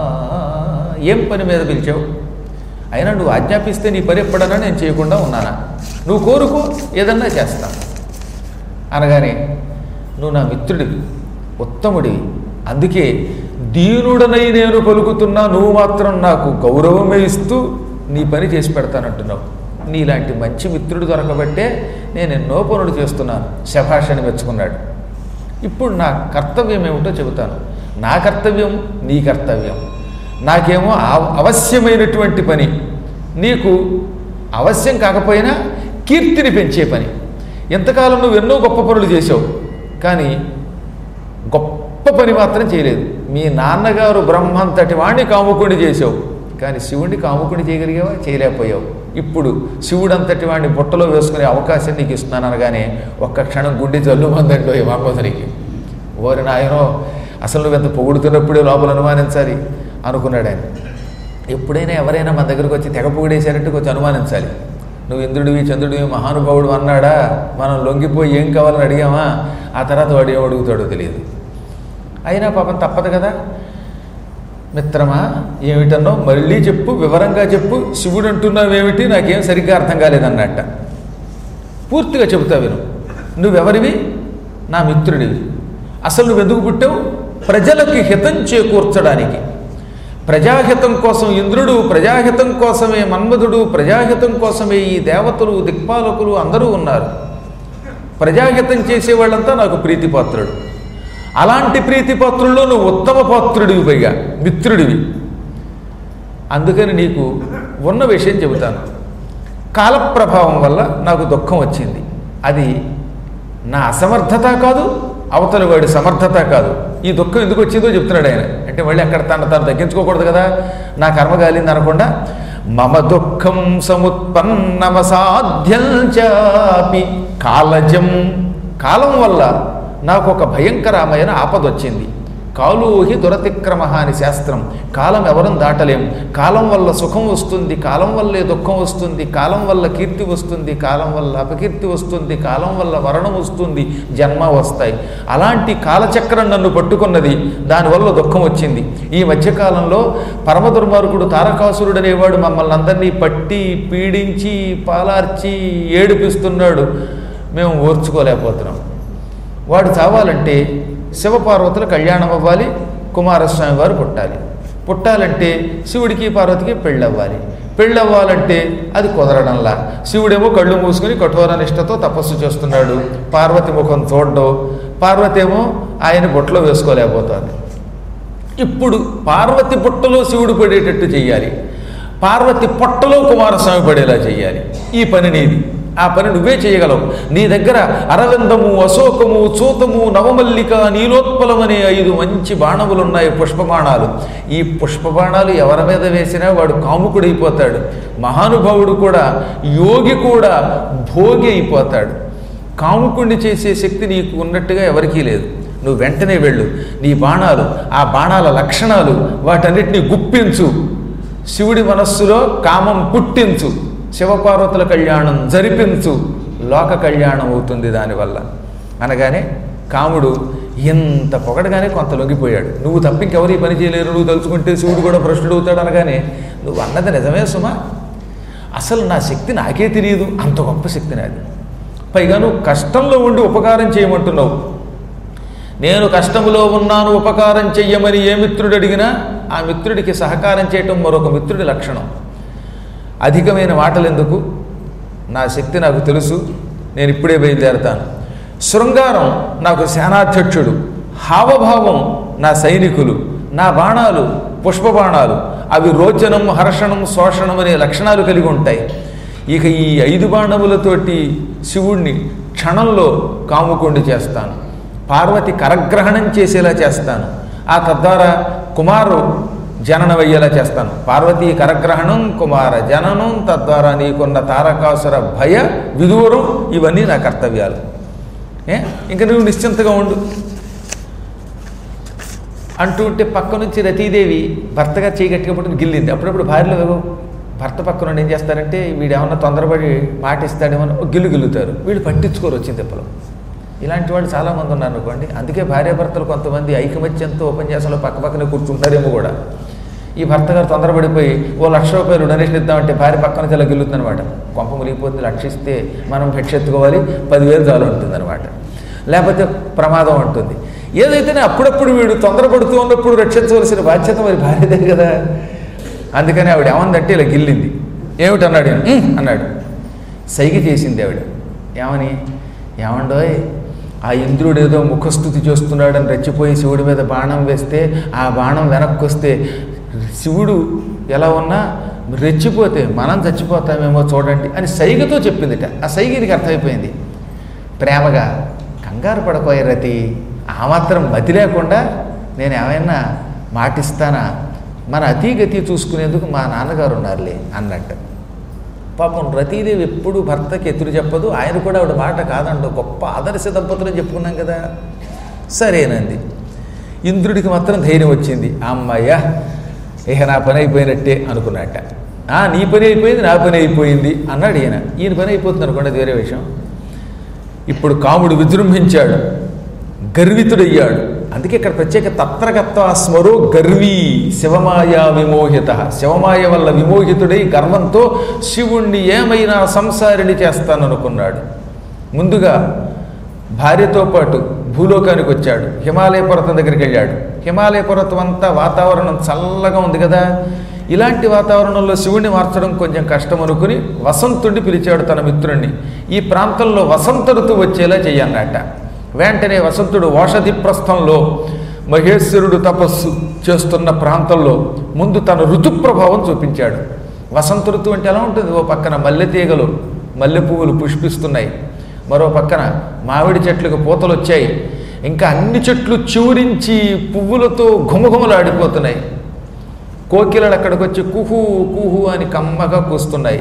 ఏం పని మీద పిలిచావు అయినా నువ్వు ఆజ్ఞాపిస్తే నీ పని ఎప్పుడన్నా నేను చేయకుండా ఉన్నానా నువ్వు కోరుకో ఏదన్నా చేస్తా అనగానే నువ్వు నా మిత్రుడివి ఉత్తముడివి అందుకే దీనుడనై నేను పలుకుతున్నా నువ్వు మాత్రం నాకు గౌరవమే ఇస్తూ నీ పని చేసి పెడతానంటున్నావు నీలాంటి మంచి మిత్రుడు దొరకబట్టే నేను ఎన్నో పనులు చేస్తున్నాను శభాషని మెచ్చుకున్నాడు ఇప్పుడు నా కర్తవ్యం ఏమిటో చెబుతాను నా కర్తవ్యం నీ కర్తవ్యం నాకేమో అవ- అవశ్యమైనటువంటి పని నీకు అవశ్యం కాకపోయినా కీర్తిని పెంచే పని ఎంతకాలం నువ్వు ఎన్నో గొప్ప పనులు చేసావు కానీ గొప్ప పని మాత్రం చేయలేదు మీ నాన్నగారు బ్రహ్మంతటి వాణ్ణి కాముకుని చేసావు కానీ శివుణ్ణి కాముకుని చేయగలిగావా చేయలేకపోయావు ఇప్పుడు శివుడు అంతటి వాడిని బుట్టలో వేసుకునే అవకాశం నీకు ఇస్తున్నాను అనగానే ఒక్క క్షణం గుండె జల్లు మందండి ఈ మన్మధునికి ఓరి నాయనో అసలు నువ్వెంత పొగుడుతున్నప్పుడే లోపల అనుమానించాలి అనుకున్నాడు ఆయన ఎప్పుడైనా ఎవరైనా మన దగ్గరకు వచ్చి తెగ పొగిడేశారంటే కొంచెం అనుమానించాలి నువ్వు ఇంద్రుడివి చంద్రుడివి మహానుభావుడు అన్నాడా మనం లొంగిపోయి ఏం కావాలని అడిగామా ఆ తర్వాత వాడు ఏం అడుగుతాడో తెలియదు అయినా పాపం తప్పదు కదా మిత్రమా ఏమిటన్నో మళ్ళీ చెప్పు వివరంగా చెప్పు శివుడు అంటున్నావేమిటి నాకేం సరిగ్గా అర్థం కాలేదన్నట్ట పూర్తిగా చెబుతా విను నువ్వెవరివి నా మిత్రుడివి అసలు నువ్వు ఎందుకు పుట్టావు ప్రజలకి హితం చేకూర్చడానికి ప్రజాహితం కోసం ఇంద్రుడు ప్రజాహితం కోసమే మన్మధుడు ప్రజాహితం కోసమే ఈ దేవతలు దిక్పాలకులు అందరూ ఉన్నారు ప్రజాహితం చేసేవాళ్ళంతా నాకు ప్రీతిపాత్రుడు అలాంటి ప్రీతిపాత్రుల్లో నువ్వు ఉత్తమ పాత్రుడివి పైగా మిత్రుడివి అందుకని నీకు ఉన్న విషయం చెబుతాను కాలప్రభావం వల్ల నాకు దుఃఖం వచ్చింది అది నా అసమర్థత కాదు అవతలి వాడి సమర్థత కాదు ఈ దుఃఖం ఎందుకు వచ్చిందో చెప్తున్నాడు ఆయన అంటే మళ్ళీ అక్కడ తను తాను తగ్గించుకోకూడదు కదా నా కర్మ కాలింది అనకుండా మమ దుఃఖం సముత్పన్నమసాధ్యం చాపి కాలజం కాలం వల్ల నాకు ఒక భయంకరమైన ఆపద వచ్చింది కాలోహి దురతిక్రమ అని శాస్త్రం కాలం ఎవరం దాటలేం కాలం వల్ల సుఖం వస్తుంది కాలం వల్లే దుఃఖం వస్తుంది కాలం వల్ల కీర్తి వస్తుంది కాలం వల్ల అపకీర్తి వస్తుంది కాలం వల్ల మరణం వస్తుంది జన్మ వస్తాయి అలాంటి కాలచక్రం నన్ను పట్టుకున్నది దానివల్ల దుఃఖం వచ్చింది ఈ మధ్యకాలంలో పరమ దుర్మార్గుడు తారకాసురుడు అనేవాడు మమ్మల్ని అందరినీ పట్టి పీడించి పాలార్చి ఏడిపిస్తున్నాడు మేము ఓర్చుకోలేకపోతున్నాం వాడు చావాలంటే శివపార్వతుల కళ్యాణం అవ్వాలి కుమారస్వామి వారు పుట్టాలి పుట్టాలంటే శివుడికి పార్వతికి పెళ్ళవ్వాలి పెళ్ళవ్వాలంటే అది కుదరడంలా శివుడేమో కళ్ళు మూసుకుని కఠోర నిష్టతో తపస్సు చేస్తున్నాడు పార్వతి ముఖం చూడడం పార్వతి ఏమో ఆయన బొట్లో వేసుకోలేకపోతుంది ఇప్పుడు పార్వతి పుట్టలో శివుడు పడేటట్టు చెయ్యాలి పార్వతి పొట్టలో కుమారస్వామి పడేలా చెయ్యాలి ఈ పని నీది ఆ పని నువ్వే చేయగలవు నీ దగ్గర అరవిందము అశోకము చూతము నవమల్లిక నీలోత్పలమనే ఐదు మంచి బాణములు ఉన్నాయి పుష్పబాణాలు ఈ పుష్పబాణాలు ఎవరి మీద వేసినా వాడు కాముకుడైపోతాడు మహానుభావుడు కూడా యోగి కూడా భోగి అయిపోతాడు కాముకుణ్ణి చేసే శక్తి నీకు ఉన్నట్టుగా ఎవరికీ లేదు నువ్వు వెంటనే వెళ్ళు నీ బాణాలు ఆ బాణాల లక్షణాలు వాటన్నిటిని గుప్పించు శివుడి మనస్సులో కామం పుట్టించు శివపార్వతుల కళ్యాణం జరిపించు లోక కళ్యాణం అవుతుంది దానివల్ల అనగానే కాముడు ఎంత పొగడగానే కొంత లొంగిపోయాడు నువ్వు తప్ప ఇంకెవరు ఈ పని చేయలేరు నువ్వు తలుచుకుంటే శివుడు కూడా భ్రష్టుడు అవుతాడు అనగానే నువ్వు అన్నది నిజమే సుమా అసలు నా శక్తి నాకే తెలియదు అంత గొప్ప శక్తి నాది పైగా నువ్వు కష్టంలో ఉండి ఉపకారం చేయమంటున్నావు నేను కష్టములో ఉన్నాను ఉపకారం చెయ్యమని ఏ మిత్రుడు అడిగినా ఆ మిత్రుడికి సహకారం చేయటం మరొక మిత్రుడి లక్షణం అధికమైన మాటలు ఎందుకు నా శక్తి నాకు తెలుసు నేను ఇప్పుడే బయలుదేరతాను శృంగారం నాకు సేనాధ్యక్షుడు హావభావం నా సైనికులు నా బాణాలు పుష్పబాణాలు అవి రోచనం హర్షణం శోషణం అనే లక్షణాలు కలిగి ఉంటాయి ఇక ఈ ఐదు బాణములతోటి శివుణ్ణి క్షణంలో కాముకొండి చేస్తాను పార్వతి కరగ్రహణం చేసేలా చేస్తాను ఆ తద్వారా కుమారు జననం అయ్యేలా చేస్తాను పార్వతీ కరగ్రహణం కుమార జననం తద్వారా నీకున్న తారకాసుర భయ విదూరం ఇవన్నీ నా కర్తవ్యాలు ఏ ఇంకా నువ్వు నిశ్చింతగా ఉండు అంటూ ఉంటే పక్క నుంచి రతీదేవి భర్తగా చేయగట్టిగా పట్టుకుని గిల్లింది అప్పుడప్పుడు భార్యలు భర్త పక్కన నుండి ఏం చేస్తారంటే వీడు ఏమన్నా తొందరపడి పాటిస్తాడేమో అని ఒక గిల్లు గిల్లుతారు వీళ్ళు పట్టించుకోరు వచ్చింది తిప్పలు ఇలాంటి వాళ్ళు చాలామంది ఉన్నారు అనుకోండి అందుకే భార్యాభర్తలు కొంతమంది ఐకమత్యంతో ఉపన్యాసంలో పక్క పక్కనే కూర్చుంటారేమో కూడా ఈ భర్త గారు తొందరపడిపోయి ఓ లక్ష రూపాయలు డొనేషన్ ఇద్దామంటే భార్య పక్కన నుంచి ఇలా గిల్లుతుంది అనమాట కొంప మునిగిపోతుంది లక్షిస్తే మనం భిక్ష ఎత్తుకోవాలి పదివేలు చాలు ఉంటుంది అనమాట లేకపోతే ప్రమాదం ఉంటుంది ఏదైతేనే అప్పుడప్పుడు వీడు తొందరపడుతూ ఉన్నప్పుడు రక్షించవలసిన బాధ్యత మరి భార్యదే కదా అందుకని ఆవిడ ఏమందంటే ఇలా గిల్లింది ఏమిటన్నాడు ఈయన? "ఉమ్" అన్నాడు సైగ చేసింది ఆవిడ ఏమని ఏమండోయ్ ఆ ఇంద్రుడు ఏదో ముఖస్థుతి చేస్తున్నాడని రెచ్చిపోయి శివుడి మీద బాణం వేస్తే ఆ బాణం వెనక్కి వస్తే శివుడు ఎలా ఉన్నా రెచ్చిపోతే మనం చచ్చిపోతామేమో చూడండి అని సైగతో చెప్పిందిట ఆ సైగ నీకు అర్థమైపోయింది ప్రేమగా కంగారు పడకోయ రతి ఆ మాత్రం మతి లేకుండా నేను ఏమైనా మాటిస్తానా మన అతీగతి చూసుకునేందుకు మా నాన్నగారు ఉన్నారులే అన్నట్టు పాపం రతీదేవి ఎప్పుడు భర్తకి ఎదురు చెప్పదు ఆయన కూడా ఆవిడ మాట కాదండు గొప్ప ఆదర్శ దంపతులు అని చెప్పుకున్నాం కదా సరేనంది ఇంద్రుడికి మాత్రం ధైర్యం వచ్చింది అమ్మయ్య ఇక నా పని అయిపోయినట్టే అనుకున్నట్ట "ఆ, నీ పని అయిపోయింది నా పని అయిపోయింది అన్నాడు ఈయన ఈయన పని అయిపోతుంది అనుకోండి అది వేరే విషయం ఇప్పుడు కాముడు విజృంభించాడు గర్వితుడయ్యాడు అందుకే ఇక్కడ ప్రత్యేక తత్రగత్వ స్మరో గర్వీ శివమాయ విమోహిత శివమాయ వల్ల విమోహితుడై గర్వంతో శివుణ్ణి ఏమైనా సంసారిని చేస్తాననుకున్నాడు ముందుగా భార్యతో పాటు భూలోకానికి వచ్చాడు హిమాలయ పర్వతం దగ్గరికి వెళ్ళాడు హిమాలయ పర్వతం అంతా వాతావరణం చల్లగా ఉంది కదా ఇలాంటి వాతావరణంలో శివుణ్ణి మార్చడం కొంచెం కష్టం అనుకుని వసంతుడిని పిలిచాడు తన మిత్రుణ్ణి ఈ ప్రాంతంలో వసంత ఋతువు వచ్చేలా చెయ్యన్నట్ట వెంటనే వసంతుడు ఓషధి ప్రస్థంలో మహేశ్వరుడు తపస్సు చేస్తున్న ప్రాంతంలో ముందు తన ఋతు ప్రభావం చూపించాడు వసంత ఋతువు అంటే ఎలా ఉంటుంది ఓ పక్కన మల్లె తీగలు మల్లె పువ్వులు పుష్పిస్తున్నాయి మరో పక్కన మామిడి చెట్లకు పూతలు వచ్చాయి ఇంకా అన్ని చెట్లు చివురించి పువ్వులతో ఘుమఘుమలాడిపోతున్నాయి కోకిలలు అక్కడికి వచ్చి కుహు కుహు అని కమ్మగా కూస్తున్నాయి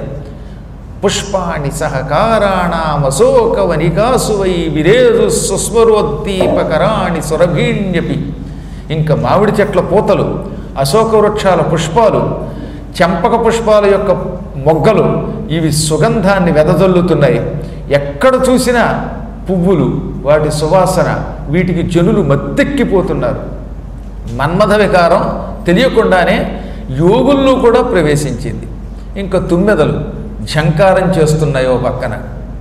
పుష్పాణి సహకారాణామశోక వనికాసువై విరేజు సుస్వరోద్దీపకరాణి సురభీణ్యపి ఇంకా మామిడి చెట్ల పూతలు అశోక వృక్షాల పుష్పాలు చెంపక పుష్పాల యొక్క మొగ్గలు ఇవి సుగంధాన్ని వెదజల్లుతున్నాయి ఎక్కడ చూసినా పువ్వులు వాటి సువాసన వీటికి జనులు మత్తెక్కిపోతున్నారు మన్మథ వికారం తెలియకుండానే యోగుల్లో కూడా ప్రవేశించింది ఇంకా తుమ్మెదలు ఝంకారం చేస్తున్నాయి ఓ పక్కన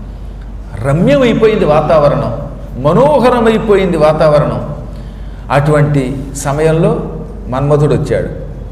రమ్యమైపోయింది వాతావరణం మనోహరమైపోయింది వాతావరణం అటువంటి సమయంలో మన్మధుడు వచ్చాడు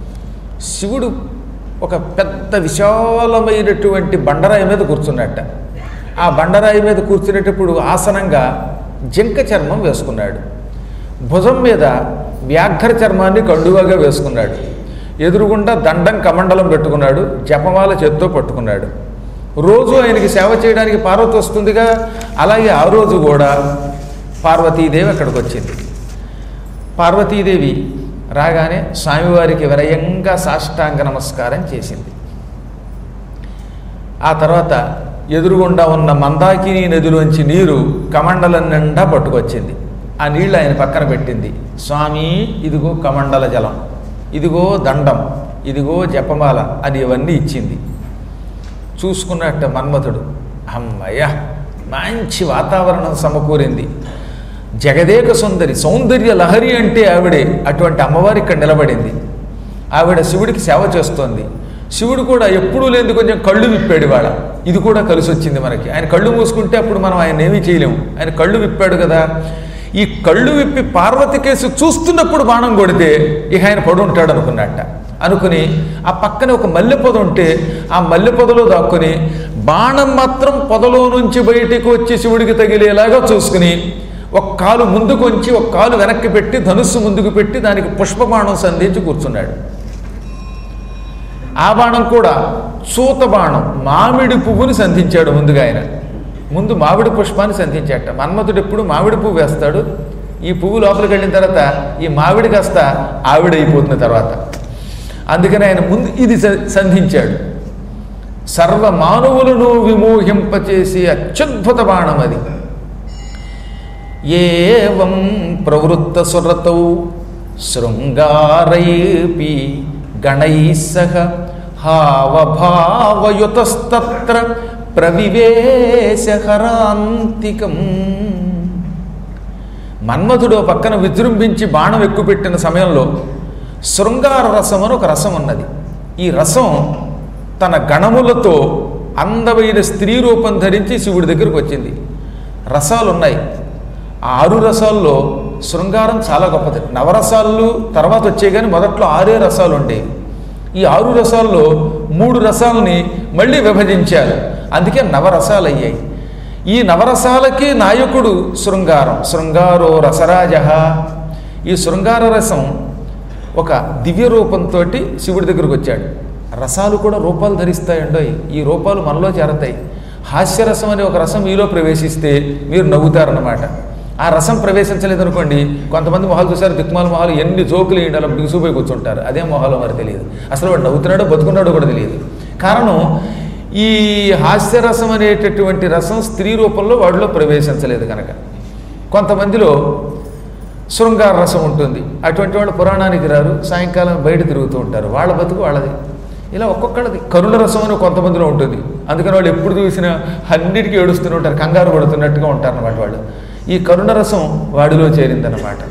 శివుడు ఒక పెద్ద విశాలమైనటువంటి బండరాయి మీద కూర్చున్నట్ట ఆ బండరాయి మీద కూర్చునేటప్పుడు ఆసనంగా జింక చర్మం వేసుకున్నాడు భుజం మీద వ్యాఘ్ర చర్మాన్ని కండువాగా వేసుకున్నాడు ఎదురుగుండా దండం కమండలం పెట్టుకున్నాడు జపమాల చేత్తో పట్టుకున్నాడు రోజు ఆయనకి సేవ చేయడానికి పార్వతి వస్తుందిగా అలాగే ఆ రోజు కూడా పార్వతీదేవి అక్కడికి వచ్చింది పార్వతీదేవి రాగానే స్వామివారికి వినయంగా సాష్టాంగ నమస్కారం చేసింది ఆ తర్వాత ఎదురుగుండా ఉన్న మందాకిని నదిలోంచి నీరు కమండలం నిండా పట్టుకొచ్చింది ఆ నీళ్లు ఆయన పక్కన పెట్టింది స్వామి ఇదిగో కమండల జలం ఇదిగో దండం ఇదిగో జపమాల అని ఇవన్నీ ఇచ్చింది చూసుకున్నట్టు మన్మథుడు అమ్మయ్య మంచి వాతావరణం సమకూరింది జగదేక సుందరి సౌందర్య లహరి అంటే ఆవిడే అటువంటి అమ్మవారి ఇక్కడ నిలబడింది ఆవిడ శివుడికి సేవ చేస్తోంది శివుడు కూడా ఎప్పుడూ లేని కొంచెం కళ్ళు విప్పాడు వాడ ఇది కూడా కలిసి వచ్చింది మనకి ఆయన కళ్ళు మూసుకుంటే అప్పుడు మనం ఆయన ఏమీ చేయలేము ఆయన కళ్ళు విప్పాడు కదా ఈ కళ్ళు విప్పి పార్వతి కేసు చూస్తున్నప్పుడు బాణం కొడితే ఇక ఆయన పడు ఉంటాడు అనుకున్నట్ట అనుకుని ఆ పక్కన ఒక మల్లె పొద ఉంటే ఆ మల్లె పొదలో దాక్కుని బాణం మాత్రం పొదలో నుంచి బయటికి వచ్చి శివుడికి తగిలేలాగా చూసుకుని ఒక కాలు ముందుకు ఉంచి ఒక కాలు వెనక్కి పెట్టి ధనుస్సు ముందుకు పెట్టి దానికి పుష్పబాణం సంధించి కూర్చున్నాడు ఆ బాణం కూడా చూత బాణం మామిడి పువ్వుని సంధించాడు ముందుగా ఆయన ముందు మామిడి పుష్పాన్ని సంధించాట మన్మథుడు ఎప్పుడు మామిడి పువ్వు వేస్తాడు ఈ పువ్వు లోపలికి వెళ్ళిన తర్వాత ఈ మామిడి కాస్త ఆవిడైపోతున్న తర్వాత అందుకని ఆయన ముందు ఇది స- సంధించాడు సర్వ మానవులను విమోహింపచేసే అత్యద్భుత బాణం అది ఏవం ప్రవృత్త సురతౌ శృంగారైపి గణై సహ హావభావయుతస్తత్ర ప్రవివేశహరాంతికం మన్మధుడు ఓ పక్కన విజృంభించి బాణం ఎక్కుపెట్టిన సమయంలో శృంగార రసం అని ఒక రసం ఉన్నది ఈ రసం తన గణములతో అందమైన స్త్రీ రూపం ధరించి శివుడి దగ్గరకు వచ్చింది రసాలు ఉన్నాయి ఆ ఆరు రసాల్లో శృంగారం చాలా గొప్పది నవరసాలు తర్వాత వచ్చాయి కానీ మొదట్లో ఆరే రసాలు ఉండేవి ఈ ఆరు రసాల్లో మూడు రసాలని మళ్ళీ విభజించారు అందుకే నవరసాలు అయ్యాయి ఈ నవరసాలకి నాయకుడు శృంగారం శృంగారో రసరాజ ఈ శృంగార రసం ఒక దివ్య రూపంతో శివుడి దగ్గరకు వచ్చాడు రసాలు కూడా రూపాలు ధరిస్తాయండోయ్ ఈ రూపాలు మనలో చేరతాయి హాస్యరసం అనే ఒక రసం మీలో ప్రవేశిస్తే మీరు నవ్వుతారన్నమాట ఆ రసం ప్రవేశించలేదనుకోండి కొంతమంది మొహాలు చూసారు దిక్మాల మొహాలు ఎన్ని జోకులు వేయండి అలా బిగుసుపోయి కూర్చుంటారు అదే మొహాలు మరి తెలియదు అసలు వాడు నవ్వుతున్నాడో బతుకున్నాడో కూడా తెలియదు కారణం ఈ హాస్యరసం అనేటటువంటి రసం స్త్రీ రూపంలో వాడిలో ప్రవేశించలేదు కనుక కొంతమందిలో శృంగార రసం ఉంటుంది అటువంటి వాళ్ళు పురాణానికి రారు సాయంకాలం బయట తిరుగుతూ ఉంటారు వాళ్ళ బతుకు వాళ్ళది ఇలా ఒక్కొక్కళ్ళది కరుణ రసం అని కొంతమందిలో ఉంటుంది అందుకని వాళ్ళు ఎప్పుడు చూసినా అన్నిటికీ ఏడుస్తూనే ఉంటారు కంగారు పడుతున్నట్టుగా ఉంటారు అన్నమాట వాళ్ళు ఈ కరుణ రసం వాడిలో చేరిందన్నమాట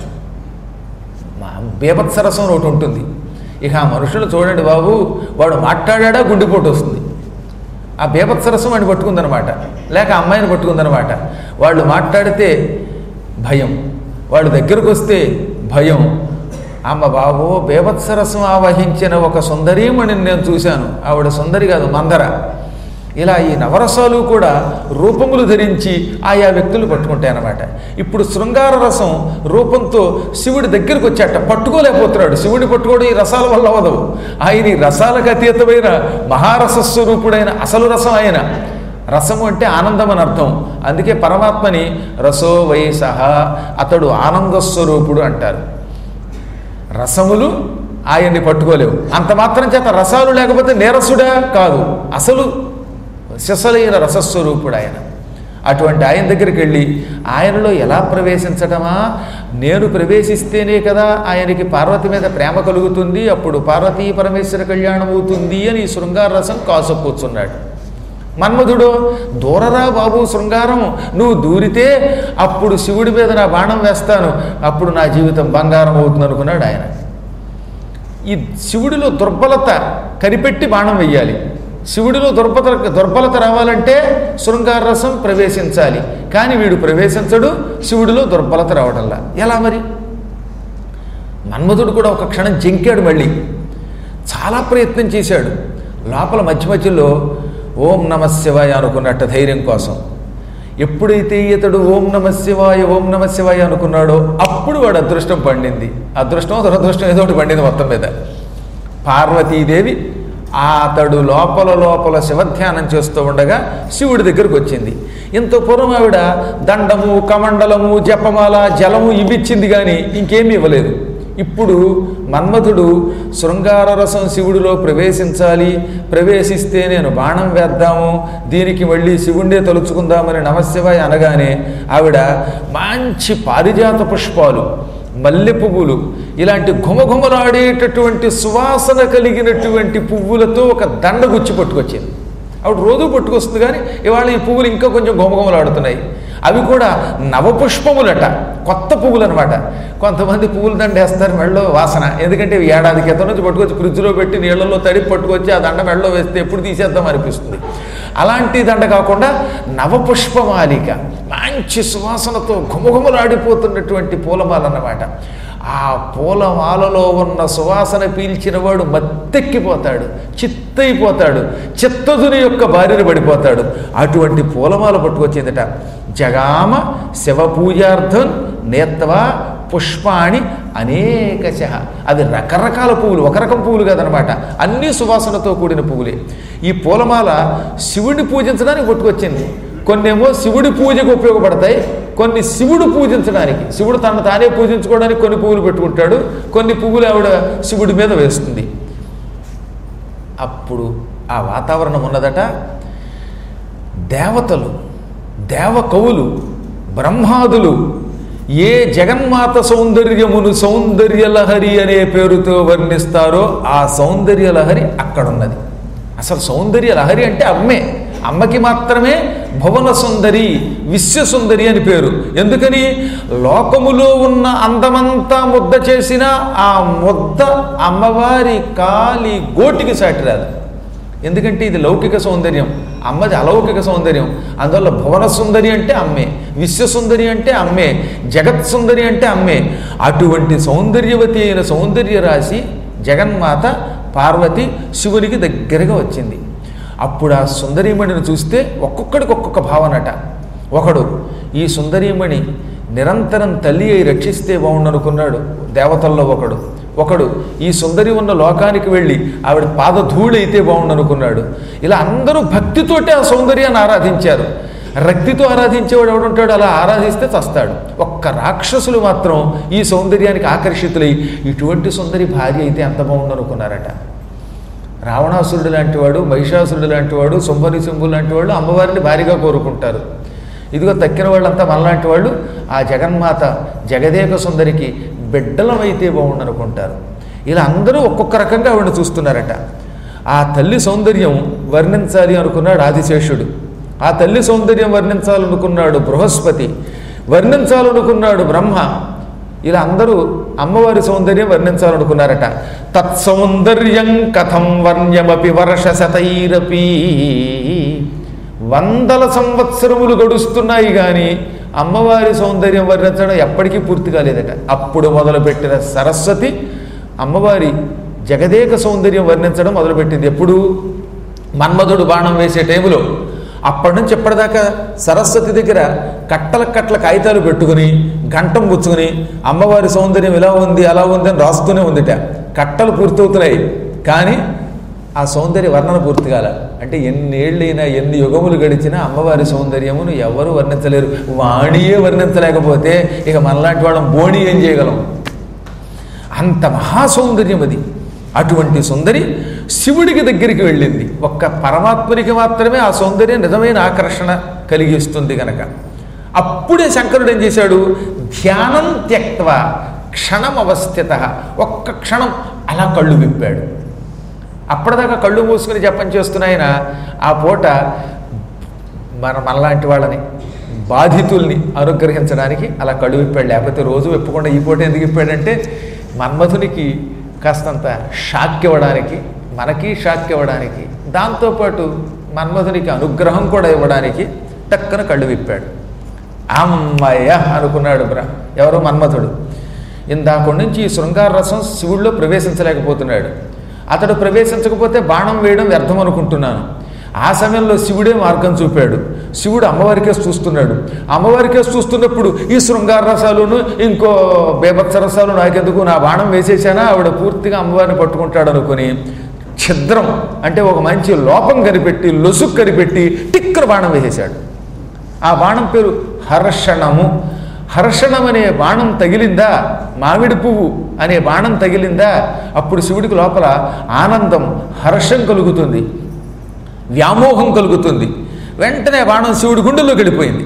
మా బీభత్స రసం అని ఒకటి ఉంటుంది ఇక ఆ మనుషులు చూడండి బాబు వాడు మాట్లాడా గుండెపోటు వస్తుంది ఆ బీభత్స రసం వాడిని పట్టుకుందనమాట లేక ఆ అమ్మాయిని పట్టుకుందనమాట వాళ్ళు మాట్లాడితే భయం వాళ్ళు దగ్గరకు వస్తే భయం అమ్మ బాబు బీభత్సరసం ఆవహించిన ఒక సుందరీమణిని నేను చూశాను ఆవిడ సుందరి కాదు మందర ఇలా ఈ నవరసాలు కూడా రూపములు ధరించి ఆయా వ్యక్తులు పట్టుకుంటాయి అన్నమాట ఇప్పుడు శృంగార రసం రూపంతో శివుడి దగ్గరికి వచ్చాట పట్టుకోలేకపోతున్నాడు శివుడిని పట్టుకోవడం ఈ రసాల వల్ల అవ్వదు ఆయన ఈ రసాలకు అతీతమైన మహారసస్వరూపుడైన అసలు రసం ఆయన రసము అంటే ఆనందం అని అర్థం అందుకే పరమాత్మని రసో వయసహ అతడు ఆనంద స్వరూపుడు అంటారు రసములు ఆయన్ని పట్టుకోలేవు అంత మాత్రం చేత రసాలు లేకపోతే నీరసుడా కాదు అసలు శిశలైన రసస్వరూపుడు ఆయన అటువంటి ఆయన దగ్గరికి వెళ్ళి ఆయనలో ఎలా ప్రవేశించటమా నేను ప్రవేశిస్తేనే కదా ఆయనకి పార్వతి మీద ప్రేమ కలుగుతుంది అప్పుడు పార్వతీ పరమేశ్వర కళ్యాణం అవుతుంది అని ఈ శృంగార రసం కాసు కూర్చున్నాడు మన్మధుడు దూరరా బాబు శృంగారం నువ్వు దూరితే అప్పుడు శివుడి మీద నా బాణం వేస్తాను అప్పుడు నా జీవితం బంగారం అవుతుంది అనుకున్నాడు ఆయన ఈ శివుడిలో దుర్బలత కనిపెట్టి బాణం వెయ్యాలి శివుడిలో దుర్బలత దుర్బలత రావాలంటే శృంగార రసం ప్రవేశించాలి కానీ వీడు ప్రవేశించడు శివుడిలో దుర్బలత రావడంలా ఎలా మరి మన్మధుడు కూడా ఒక క్షణం జంకాడు మళ్ళీ చాలా ప్రయత్నం చేశాడు లోపల మధ్య మధ్యలో ఓం నమ శివాయ అనుకున్నట్టు ధైర్యం కోసం ఎప్పుడైతే ఇతడు ఓం నమ శివాయ ఓం నమ శివాయ అనుకున్నాడో అప్పుడు వాడు అదృష్టం పండింది అదృష్టం దురదృష్టం ఏదో ఒకటి పండింది మొత్తం మీద పార్వతీదేవి అతడు లోపల లోపల శివధ్యానం చేస్తూ ఉండగా శివుడి దగ్గరకు వచ్చింది ఇంత పూర్వం ఆవిడ దండము కమండలము జపమాల జలము ఇవిచ్చింది కానీ ఇంకేమీ ఇవ్వలేదు ఇప్పుడు మన్మథుడు శృంగార రసం శివుడిలో ప్రవేశించాలి ప్రవేశిస్తే నేను బాణం వేద్దాము దీనికి మళ్ళీ శివుణ్ణే తలుచుకుందామని నమశివాయ అనగానే ఆవిడ మంచి పారిజాత పుష్పాలు మల్లె పువ్వులు ఇలాంటి ఘుమఘుమలాడేటటువంటి సువాసన కలిగినటువంటి పువ్వులతో ఒక దండ గుచ్చి పట్టుకొచ్చింది ఆవిడ రోజు పట్టుకొస్తుంది కానీ ఇవాళ ఈ పువ్వులు ఇంకా కొంచెం ఘుమఘుమలాడుతున్నాయి అవి కూడా నవపుష్పములట కొత్త పువ్వులు అనమాట కొంతమంది పువ్వుల దండ వేస్తారు మెళ్ళలో వాసన ఎందుకంటే ఇవి ఏడాది క్రితం నుంచి పట్టుకొచ్చి ఫ్రిడ్జ్లో పెట్టి నీళ్ళలో తడిపి పట్టుకొచ్చి ఆ దండ మెళ్ళలో వేస్తే ఎప్పుడు తీసేద్దాం అనిపిస్తుంది అలాంటి దండ కాకుండా నవపుష్పమాలిక మంచి సువాసనతో ఘుమఘుమలాడిపోతున్నటువంటి పూలమాల అన్నమాట ఆ పూలమాలలో ఉన్న సువాసన పీల్చిన వాడు మత్తెక్కిపోతాడు చిత్తైపోతాడు చిత్తదుని యొక్క బారిన పడిపోతాడు అటువంటి పూలమాల పట్టుకొచ్చిందట జగామ శివ పూజార్థం నేత్వా పుష్పాణి అనేకశ అవి రకరకాల పువ్వులు ఒక రకం పువ్వులు కాదనమాట అన్ని సువాసనతో కూడిన పువ్వులే ఈ పూలమాల శివుడిని పూజించడానికి పట్టుకొచ్చింది కొన్నేమో శివుడి పూజకు ఉపయోగపడతాయి కొన్ని శివుడు పూజించడానికి శివుడు తను తానే పూజించుకోవడానికి కొన్ని పువ్వులు పెట్టుకుంటాడు కొన్ని పువ్వులు ఆవిడ శివుడి మీద వేస్తుంది అప్పుడు ఆ వాతావరణం ఉన్నదట దేవతలు దేవకవులు బ్రహ్మాదులు ఏ జగన్మాత సౌందర్యమును సౌందర్యలహరి అనే పేరుతో వర్ణిస్తారో ఆ సౌందర్యలహరి అక్కడున్నది అసలు సౌందర్య లహరి అంటే అమ్మే అమ్మకి మాత్రమే భువన సుందరి విశ్వసుందరి అని పేరు ఎందుకని లోకములో ఉన్న అందమంతా ముద్ద చేసిన ఆ ముద్ద అమ్మవారి కాలి గోటికి సాటి రాదు ఎందుకంటే ఇది లౌకిక సౌందర్యం అమ్మది అలౌకిక సౌందర్యం అందువల్ల భువన సుందరి అంటే అమ్మే విశ్వసుందరి అంటే అమ్మే జగత్ సుందరి అంటే అమ్మే అటువంటి సౌందర్యవతి అయిన సౌందర్య రాశి జగన్మాత పార్వతి శివునికి దగ్గరగా వచ్చింది అప్పుడు ఆ సుందరీమణిని చూస్తే ఒక్కొక్కడికి ఒక్కొక్క భావనట ఒకడు ఈ సుందరీమణి నిరంతరం తల్లి అయి రక్షిస్తే బాగుండనుకున్నాడు దేవతల్లో ఒకడు ఒకడు ఈ సుందరి ఉన్న లోకానికి వెళ్ళి ఆవిడ పాదధూళి అయితే బాగుండనుకున్నాడు ఇలా అందరూ భక్తితోటే ఆ సౌందర్యాన్ని ఆరాధించారు రక్తితో ఆరాధించేవాడు ఎవడుంటాడు అలా ఆరాధిస్తే చస్తాడు ఒక్క రాక్షసులు మాత్రం ఈ సౌందర్యానికి ఆకర్షితులై ఇటువంటి సుందరి భార్య అయితే ఎంత బాగుండనుకున్నారట రావణాసురుడు లాంటి వాడు మహిషాసురుడు లాంటి వాడు శుంభని శంభులు లాంటి వాళ్ళు అమ్మవారిని భారీగా కోరుకుంటారు ఇదిగో తక్కిన వాళ్ళంతా మనలాంటి వాళ్ళు ఆ జగన్మాత జగదేక సుందరికి బిడ్డలమైతే బాగుండనుకుంటారు ఇలా అందరూ ఒక్కొక్క రకంగా ఆవిడ చూస్తున్నారట ఆ తల్లి సౌందర్యం వర్ణించాలి అనుకున్నాడు ఆదిశేషుడు ఆ తల్లి సౌందర్యం వర్ణించాలనుకున్నాడు బృహస్పతి వర్ణించాలనుకున్నాడు బ్రహ్మ ఇలా అందరూ అమ్మవారి సౌందర్యం వర్ణించాలనుకున్నారట తత్సౌందర్యం కథం వర్ణ్యమపి వర్ష శతైరపి వందల సంవత్సరములు గడుస్తున్నాయి కానీ అమ్మవారి సౌందర్యం వర్ణించడం ఎప్పటికీ పూర్తి కాలేదట అప్పుడు మొదలుపెట్టిన సరస్వతి అమ్మవారి జగదేక సౌందర్యం వర్ణించడం మొదలుపెట్టింది ఎప్పుడు మన్మధుడు బాణం వేసే టైంలో అప్పటి నుంచి ఎప్పటిదాకా సరస్వతి దగ్గర కట్టల కట్టల కాగితాలు పెట్టుకుని గంటం పుచ్చుకుని అమ్మవారి సౌందర్యం ఇలా ఉంది అలా ఉంది అని రాస్తూనే ఉందిట కట్టలు పూర్తవుతున్నాయి కానీ ఆ సౌందర్య వర్ణన పూర్తి కాల అంటే ఎన్ని ఏళ్ళైనా ఎన్ని యుగములు గడిచినా అమ్మవారి సౌందర్యమును ఎవరు వర్ణించలేరు వాణియే వర్ణించలేకపోతే ఇక మనలాంటి వాళ్ళం బోణి ఏం చేయగలం అంత మహాసౌందర్యం అది అటువంటి సుందరి శివుడికి దగ్గరికి వెళ్ళింది ఒక్క పరమాత్మునికి మాత్రమే ఆ సౌందర్యం నిజమైన ఆకర్షణ కలిగిస్తుంది గనక అప్పుడే శంకరుడు ఏం చేశాడు ధ్యానం త్యక్వ క్షణం అవస్థిత ఒక్క క్షణం అలా కళ్ళు విప్పాడు అప్పటిదాకా కళ్ళు మూసుకుని జపం చేస్తున్న ఆయన ఆ పూట మన మనలాంటి వాళ్ళని బాధితుల్ని అనుగ్రహించడానికి అలా కళ్ళు విప్పాడు లేకపోతే రోజు విప్పకుండా ఈ పూట ఎందుకు విప్పాడంటే మన్మధునికి కాస్తంత షాక్ ఇవ్వడానికి మనకి షాక్ ఇవ్వడానికి దాంతోపాటు మన్మధునికి అనుగ్రహం కూడా ఇవ్వడానికి టక్కన కళ్ళు విప్పాడు అమ్మయ్య అనుకున్నాడు బ్ర ఎవరో మన్మథుడు ఇందాక నుంచి ఈ శృంగార రసం శివుడిలో ప్రవేశించలేకపోతున్నాడు అతడు ప్రవేశించకపోతే బాణం వేయడం వ్యర్థం అనుకుంటున్నాను ఆ సమయంలో శివుడే మార్గం చూపాడు శివుడు అమ్మవారికే చూస్తున్నాడు అమ్మవారికే చూస్తున్నప్పుడు ఈ శృంగార రసాలును ఇంకో బేభత్స రసాలు నాకెందుకు నా బాణం వేసేసానా ఆవిడ పూర్తిగా అమ్మవారిని పట్టుకుంటాడు అనుకుని ఛిద్రం అంటే ఒక మంచి లోపం కనిపెట్టి లొసుకు కనిపెట్టి టిక్కర బాణం వేసేశాడు ఆ బాణం పేరు హర్షణము హర్షణం అనే బాణం తగిలిందా మామిడి పువ్వు అనే బాణం తగిలిందా అప్పుడు శివుడికి లోపల ఆనందం హర్షం కలుగుతుంది వ్యామోహం కలుగుతుంది వెంటనే బాణం శివుడి గుండెల్లోకి వెళ్ళిపోయింది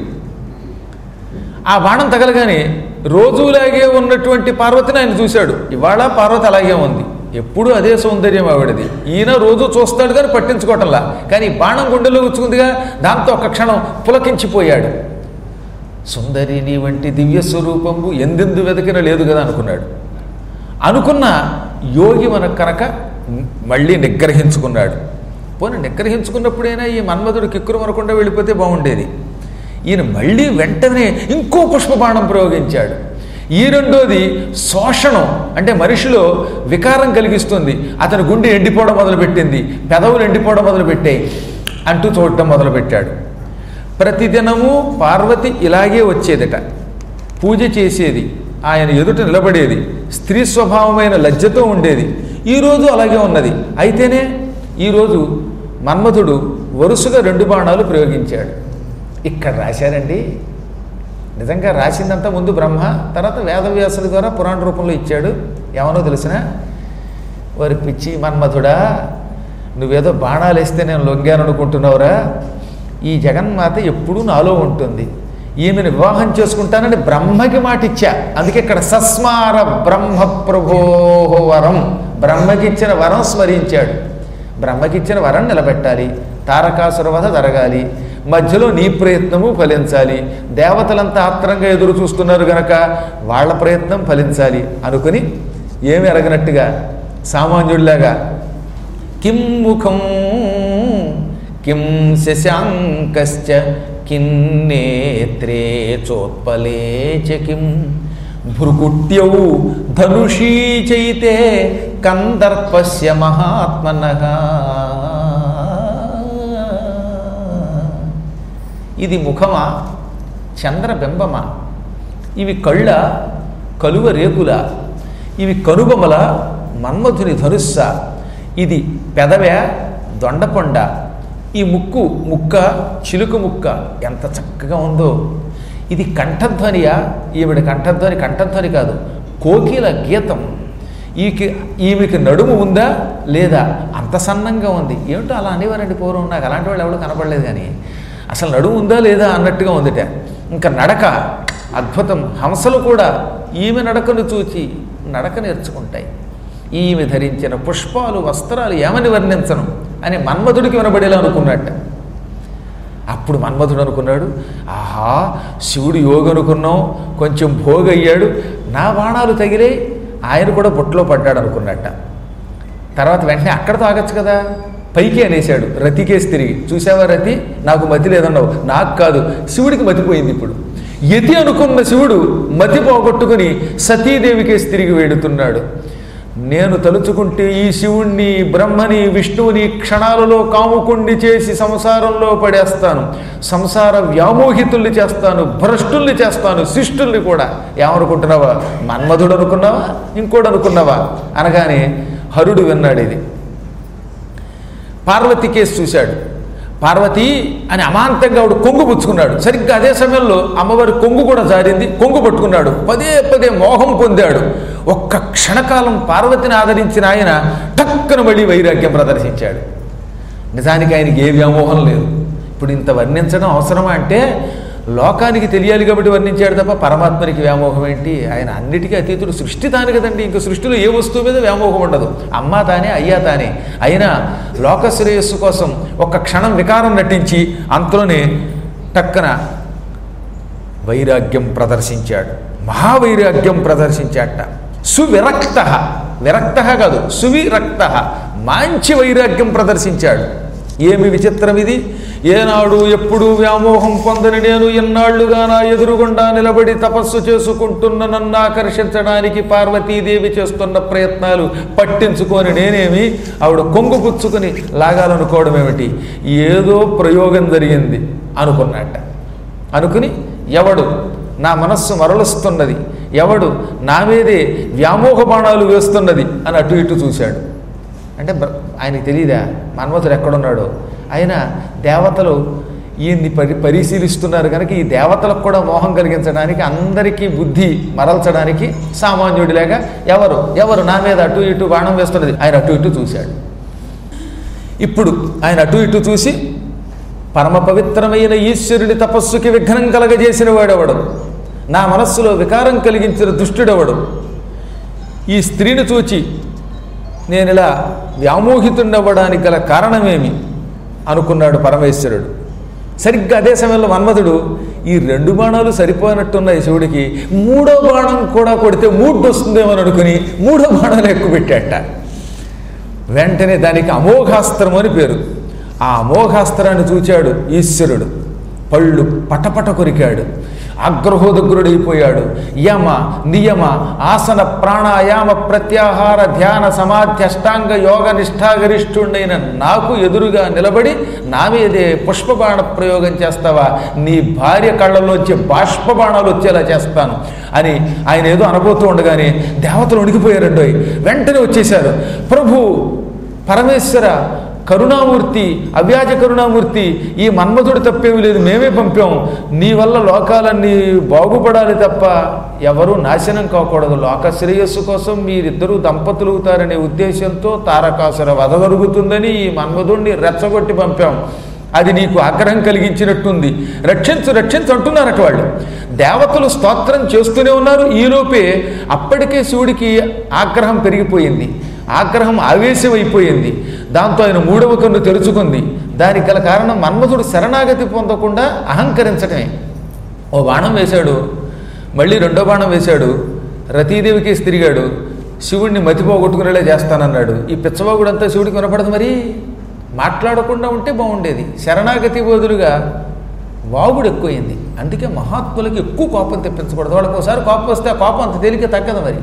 ఆ బాణం తగలగానే రోజులాగే ఉన్నటువంటి పార్వతిని ఆయన చూశాడు ఇవాళ పార్వతి అలాగే ఉంది ఎప్పుడు అదే సౌందర్యం ఆవిడది ఈయన రోజు చూస్తాడు కానీ పట్టించుకోవటంలా కానీ ఈ బాణం గుండెలో వచ్చుకుందిగా దాంతో ఒక్క క్షణం పులకించిపోయాడు సుందరి నీ వంటి దివ్య స్వరూపము ఎందెందు వెతికిన లేదు కదా అనుకున్నాడు అనుకున్న యోగి మన కనుక మళ్ళీ నిగ్రహించుకున్నాడు పోనీ నిగ్రహించుకున్నప్పుడైనా ఈ మన్మధుడు కిక్కురు మనకుండా వెళ్ళిపోతే బాగుండేది ఈయన మళ్ళీ వెంటనే ఇంకో పుష్పబాణం ప్రయోగించాడు ఈ రెండోది శోషణం అంటే మనిషిలో వికారం కలిగిస్తుంది అతని గుండె ఎండిపోవడం మొదలుపెట్టింది పెదవులు ఎండిపోవడం మొదలుపెట్టాయి అంటూ చూడటం మొదలుపెట్టాడు ప్రతిదినము పార్వతి ఇలాగే వచ్చేదట పూజ చేసేది ఆయన ఎదుట నిలబడేది స్త్రీ స్వభావమైన లజ్జతో ఉండేది ఈరోజు అలాగే ఉన్నది అయితేనే ఈరోజు మన్మథుడు వరుసగా రెండు బాణాలు ప్రయోగించాడు ఇక్కడ రాశారండి నిజంగా రాసిందంతా ముందు బ్రహ్మ తర్వాత వేదవ్యాసుల ద్వారా పురాణ రూపంలో ఇచ్చాడు ఏమనో తెలిసిన వారి పిచ్చి మన్మథుడా నువ్వేదో బాణాలు వేస్తే నేను లొంగాను అనుకుంటున్నావురా ఈ జగన్మాత ఎప్పుడూ నాలో ఉంటుంది ఈమెను వివాహం చేసుకుంటానని బ్రహ్మకి మాట ఇచ్చా అందుకే ఇక్కడ సస్మార బ్రహ్మ ప్రభోహో వరం బ్రహ్మకిచ్చిన వరం స్మరించాడు బ్రహ్మకిచ్చిన వరం నిలబెట్టాలి తారకాసుర వధ జరగాలి మధ్యలో నీ ప్రయత్నము ఫలించాలి దేవతలంతా ఆత్రంగా ఎదురు చూస్తున్నారు గనక వాళ్ళ ప్రయత్నం ఫలించాలి అనుకుని ఏమి ఎరగనట్టుగా సామాన్యుడిలాగా కిం ముఖం కిం శశాంకశ్చ కిన్నేత్రే చోత్పలే చ కిం భృకుట్యౌ ధనుషీ చైతే కందర్పస్య మహాత్మనః ఇది ముఖమా చంద్రబింబమా ఇవి కళ్ళ కలువ రేకుల ఇవి కనుబొమల మన్మధుని ధనుస్స ఇది పెదవే దొండపొండ ఈ ముక్కు ముక్క చిలుక ముక్క ఎంత చక్కగా ఉందో ఇది కంఠధ్వనియా ఈవిడ కంఠధ్వని కంఠధ్వని కాదు కోకిల గీతం ఈకి ఈమెకి నడుము ఉందా లేదా అంత సన్నంగా ఉంది ఏమిటో అలా అనేవారండి పూర్వం నాకు అలాంటి వాళ్ళు ఎవరు కనపడలేదు కానీ అసలు నడుము ఉందా లేదా అన్నట్టుగా ఉందిట ఇంకా నడక అద్భుతం హంసలు కూడా ఈమె నడకను చూచి నడక నేర్చుకుంటాయి ఈమె ధరించిన పుష్పాలు వస్త్రాలు ఏమని వర్ణించను అని మన్మధుడికి వినబడేలా అనుకున్నట్ట అప్పుడు మన్మధుడు అనుకున్నాడు ఆహా శివుడు యోగి అనుకున్నాం కొంచెం భోగయ్యాడు నా బాణాలు తగిలే ఆయన కూడా బుట్టలో పడ్డాడు అనుకున్నట్ట తర్వాత వెంటనే అక్కడతో ఆగచ్చు కదా పైకి అనేశాడు రతికేసి తిరిగి చూసావా రతి నాకు మతి లేదన్నావు నాకు కాదు శివుడికి మతిపోయింది ఇప్పుడు యతి అనుకున్న శివుడు మతి పోగొట్టుకుని సతీదేవికేసి తిరిగి వేడుతున్నాడు నేను తలుచుకుంటే ఈ శివుణ్ణి బ్రహ్మని విష్ణువుని క్షణాలలో కాముకుండి చేసి సంసారంలో పడేస్తాను సంసార వ్యామోహితుల్ని చేస్తాను భ్రష్టుల్ని చేస్తాను శిష్టుల్ని కూడా ఏమనుకుంటున్నావా మన్మధుడు అనుకున్నావా ఇంకోటి అనుకున్నావా అనగానే హరుడు విన్నాడు ఇది పార్వతి కేసు చూశాడు పార్వతి అని అమాంతంగా ఆవిడ కొంగు పుచ్చుకున్నాడు సరిగ్గా అదే సమయంలో అమ్మవారి కొంగు కూడా జారింది కొంగు పట్టుకున్నాడు పదే పదే మోహం పొందాడు ఒక్క క్షణకాలం పార్వతిని ఆదరించిన ఆయన టక్కున మళ్ళీ వైరాగ్యం ప్రదర్శించాడు నిజానికి ఆయనకి ఏ వ్యామోహం లేదు ఇప్పుడు ఇంత వర్ణించడం అవసరమా అంటే లోకానికి తెలియాలి కాబట్టి వర్ణించాడు తప్ప పరమాత్మనికి వ్యామోహం ఏంటి ఆయన అన్నిటికీ అతీతుడు సృష్టి తాను కదండి ఇంక సృష్టిలో ఏ వస్తువు మీద వ్యామోహం ఉండదు అమ్మా తానే అయ్యా తానే అయినా లోక శ్రేయస్సు కోసం ఒక్క క్షణం వికారం నటించి అంతలోనే టక్కన వైరాగ్యం ప్రదర్శించాడు మహావైరాగ్యం ప్రదర్శించాట సువిరక్త విరక్త కాదు సువిరక్త మంచి వైరాగ్యం ప్రదర్శించాడు ఏమి విచిత్రం ఇది ఏనాడు ఎప్పుడు వ్యామోహం పొందని నేను ఎన్నాళ్లుగా నా ఎదురుగుండా నిలబడి తపస్సు చేసుకుంటున్న నన్ను ఆకర్షించడానికి పార్వతీదేవి చేస్తున్న ప్రయత్నాలు పట్టించుకొని నేనేమి ఆవిడ కొంగు పుచ్చుకొని లాగాలనుకోవడం ఏమిటి ఏదో ప్రయోగం జరిగింది అనుకున్నట్ట అనుకుని ఎవడు నా మనస్సు మరలుస్తున్నది ఎవడు నా మీదే వ్యామోహ బాణాలు వేస్తున్నది అని అటు ఇటు చూశాడు అంటే బ్ర- ఆయనకి తెలియదా మన్మథుడు ఎక్కడున్నాడో ఆయన దేవతలు ఈయన్ని పరి పరిశీలిస్తున్నారు కనుక ఈ దేవతలకు కూడా మోహం కలిగించడానికి అందరికీ బుద్ధి మరల్చడానికి సామాన్యుడిలాగా ఎవరు ఎవరు నా మీద అటు ఇటు బాణం వేస్తున్నది ఆయన అటు ఇటు చూశాడు ఇప్పుడు ఆయన అటు ఇటు చూసి పరమ పవిత్రమైన ఈశ్వరుడి తపస్సుకి విఘ్నం కలగజేసిన వాడెవడు నా మనస్సులో వికారం కలిగించిన దుష్టుడెవడు ఈ స్త్రీని చూచి నేను ఇలా వ్యామోహితుండవ్వడానికి గల కారణమేమి అనుకున్నాడు పరమేశ్వరుడు సరిగ్గా అదే సమయంలో మన్మధుడు ఈ రెండు బాణాలు సరిపోయినట్టున్నాయి శివుడికి మూడో బాణం కూడా కొడితే మూడు వస్తుందేమో అని అనుకుని మూడో బాణాలు ఎక్కువ పెట్టాట వెంటనే దానికి అమోఘాస్త్రం అని పేరు ఆ అమోఘాస్త్రాన్ని చూచాడు ఈశ్వరుడు పళ్ళు పటపట కొరికాడు ఆగ్రహోదగ్రుడైపోయాడు యమ నియమ ఆసన ప్రాణాయామ ప్రత్యాహార ధ్యాన సమాధి అష్టాంగ యోగ నిష్ఠాగరిష్ఠుండైన నాకు ఎదురుగా నిలబడి నా మీదే పుష్పబాణ ప్రయోగం చేస్తావా నీ భార్య కళ్ళలోంచి బాష్పబాణాలు వచ్చేలా చేస్తాను అని ఆయన ఏదో అనబోతూ ఉండగానే దేవతలు ఉడికిపోయారండోయ్ వెంటనే వచ్చేశారు ప్రభు పరమేశ్వర కరుణామూర్తి అవ్యాజ కరుణామూర్తి ఈ మన్మధుడు తప్పేమి లేదు మేమే పంపాం నీ వల్ల లోకాలన్నీ బాగుపడాలి తప్ప ఎవరూ నాశనం కాకూడదు లోక శ్రేయస్సు కోసం మీరిద్దరూ దంపతులు అవుతారనే ఉద్దేశంతో తారకాసుర వధ జరుగుతుందని ఈ మన్మధుడిని రెచ్చగొట్టి పంపాం అది నీకు ఆగ్రహం కలిగించినట్టుంది రక్షించు రక్షించు అంటున్నారట వాళ్ళు దేవతలు స్తోత్రం చేస్తూనే ఉన్నారు ఈలోపే అప్పటికే శివుడికి ఆగ్రహం పెరిగిపోయింది ఆగ్రహం ఆవేశమైపోయింది దాంతో ఆయన మూడవ కన్ను తెరుచుకుంది దానికి గల కారణం మన్మధుడు శరణాగతి పొందకుండా అహంకరించటమే ఓ బాణం వేశాడు మళ్ళీ రెండో బాణం వేశాడు రతీదేవికి తిరిగాడు శివుణ్ణి మతిపోగొట్టుకునేలా చేస్తానన్నాడు ఈ పిచ్చబాగుడంతా శివుడికి వినపడదు మరి మాట్లాడకుండా ఉంటే బాగుండేది శరణాగతి బదులుగా వాగుడు ఎక్కువైంది అందుకే మహాత్ములకి ఎక్కువ కోపం తెప్పించకూడదు వాళ్ళకి ఒకసారి కోపం వస్తే ఆ కోపం అంత తేలిక తగ్గదు మరి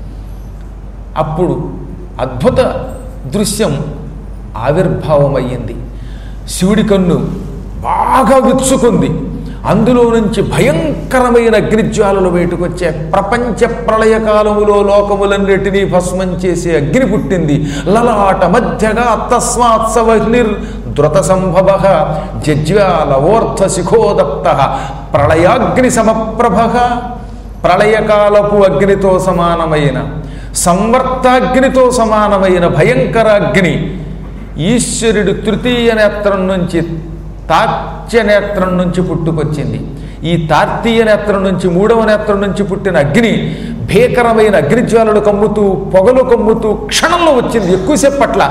అప్పుడు అద్భుత దృశ్యం ఆవిర్భావమయ్యింది శివుడి కన్ను బాగా విచ్చుకుంది అందులో నుంచి భయంకరమైన అగ్నిజ్వాలలు బయటకు వచ్చే ప్రపంచ ప్రళయకాలములో లోకములన్నిటినీ భస్మం చేసే అగ్ని పుట్టింది లలాట మధ్యగా తస్మాత్సవహ్నిర్ ధృత సంభవ జజ్వాల ఓర్ధ శిఖోదప్త ప్రళయాగ్ని సమప్రభ ప్రళయకాలపు అగ్నితో సమానమైన సంవర్తాగ్నితో సమానమైన భయంకర అగ్ని ఈశ్వరుడు తృతీయ నేత్రం నుంచి తాత్య నేత్రం నుంచి పుట్టుకొచ్చింది ఈ తార్తీయ నేత్రం నుంచి మూడవ నేత్రం నుంచి పుట్టిన అగ్ని భీకరమైన అగ్నిజ్వాలలు కమ్ముతూ పొగలు కమ్ముతూ క్షణంలో వచ్చింది ఎక్కువసేపు పట్ల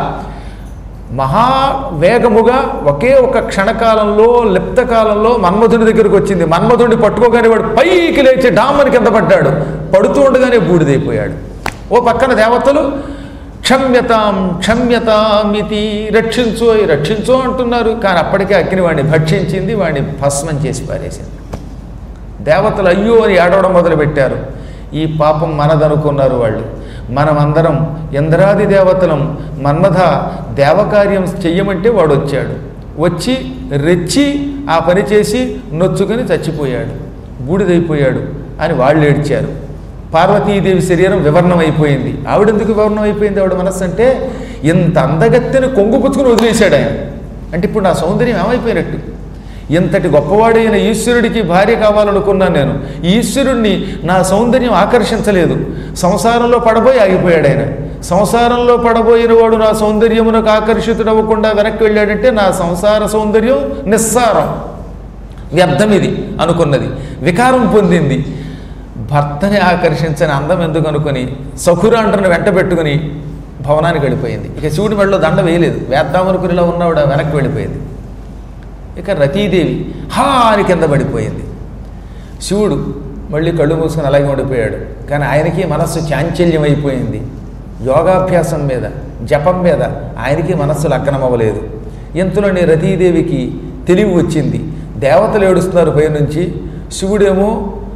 మహావేగముగా ఒకే ఒక క్షణకాలంలో లిప్తకాలంలో మన్మధుని దగ్గరికి వచ్చింది మన్మధుడిని పట్టుకోగానే వాడు పైకి లేచి డామని కింద పడ్డాడు పడుతూ ఉండగానే బూడిదైపోయాడు ఓ పక్కన దేవతలు క్షమ్యతాం క్షమ్యతామితి రక్షించు రక్షించు అంటున్నారు కానీ అప్పటికే అగ్ని వాడిని భక్షించింది వాడిని భస్మం చేసి పారేసింది దేవతలు అయ్యో అని ఏడవడం మొదలుపెట్టారు ఈ పాపం మనదనుకున్నారు వాళ్ళు మనమందరం ఇంద్రాది దేవతలం మన్మథ దేవకార్యం చెయ్యమంటే వాడు వచ్చాడు వచ్చి రెచ్చి ఆ పని చేసి నొచ్చుకొని చచ్చిపోయాడు బూడిదైపోయాడు అని వాళ్ళు ఏడ్చారు పార్వతీదేవి శరీరం వివర్ణం అయిపోయింది ఆవిడెందుకు వివర్ణం అయిపోయింది ఆవిడ మనస్సు అంటే ఇంత అందగత్తెని కొంగు పుచ్చుకుని వదిలేశాడు ఆయన అంటే ఇప్పుడు నా సౌందర్యం ఏమైపోయినట్టు ఇంతటి గొప్పవాడైన ఈశ్వరుడికి భార్య కావాలనుకున్నాను నేను ఈ ఈశ్వరుణ్ణి నా సౌందర్యం ఆకర్షించలేదు సంసారంలో పడబోయి ఆగిపోయాడు ఆయన సంసారంలో పడబోయిన వాడు నా సౌందర్యమునకు ఆకర్షితుడవ్వకుండా వెనక్కి వెళ్ళాడంటే నా సంసార సౌందర్యం నిస్సారం వ్యర్థం ఇది అనుకున్నది వికారం పొందింది భర్తని ఆకర్షించని అందం ఎందుకు అనుకుని సఖురాండ్రను వెంట పెట్టుకుని భవనానికి వెళ్ళిపోయింది ఇక శివుడి మెడలో దండ వేయలేదు వేద్దామనుకునిలా ఉన్నవాడు వెనక్కి వెళ్ళిపోయింది ఇక రతీదేవి హా అని కింద పడిపోయింది శివుడు మళ్ళీ కళ్ళు మూసుకొని అలాగే ఉండిపోయాడు కానీ ఆయనకి మనస్సు చాంచల్యం అయిపోయింది యోగాభ్యాసం మీద జపం మీద ఆయనకి మనస్సు లగ్నమవ్వలేదు ఇంతలోని రతీదేవికి తెలివి వచ్చింది దేవతలు ఏడుస్తున్నారు పైనుంచి శివుడేమో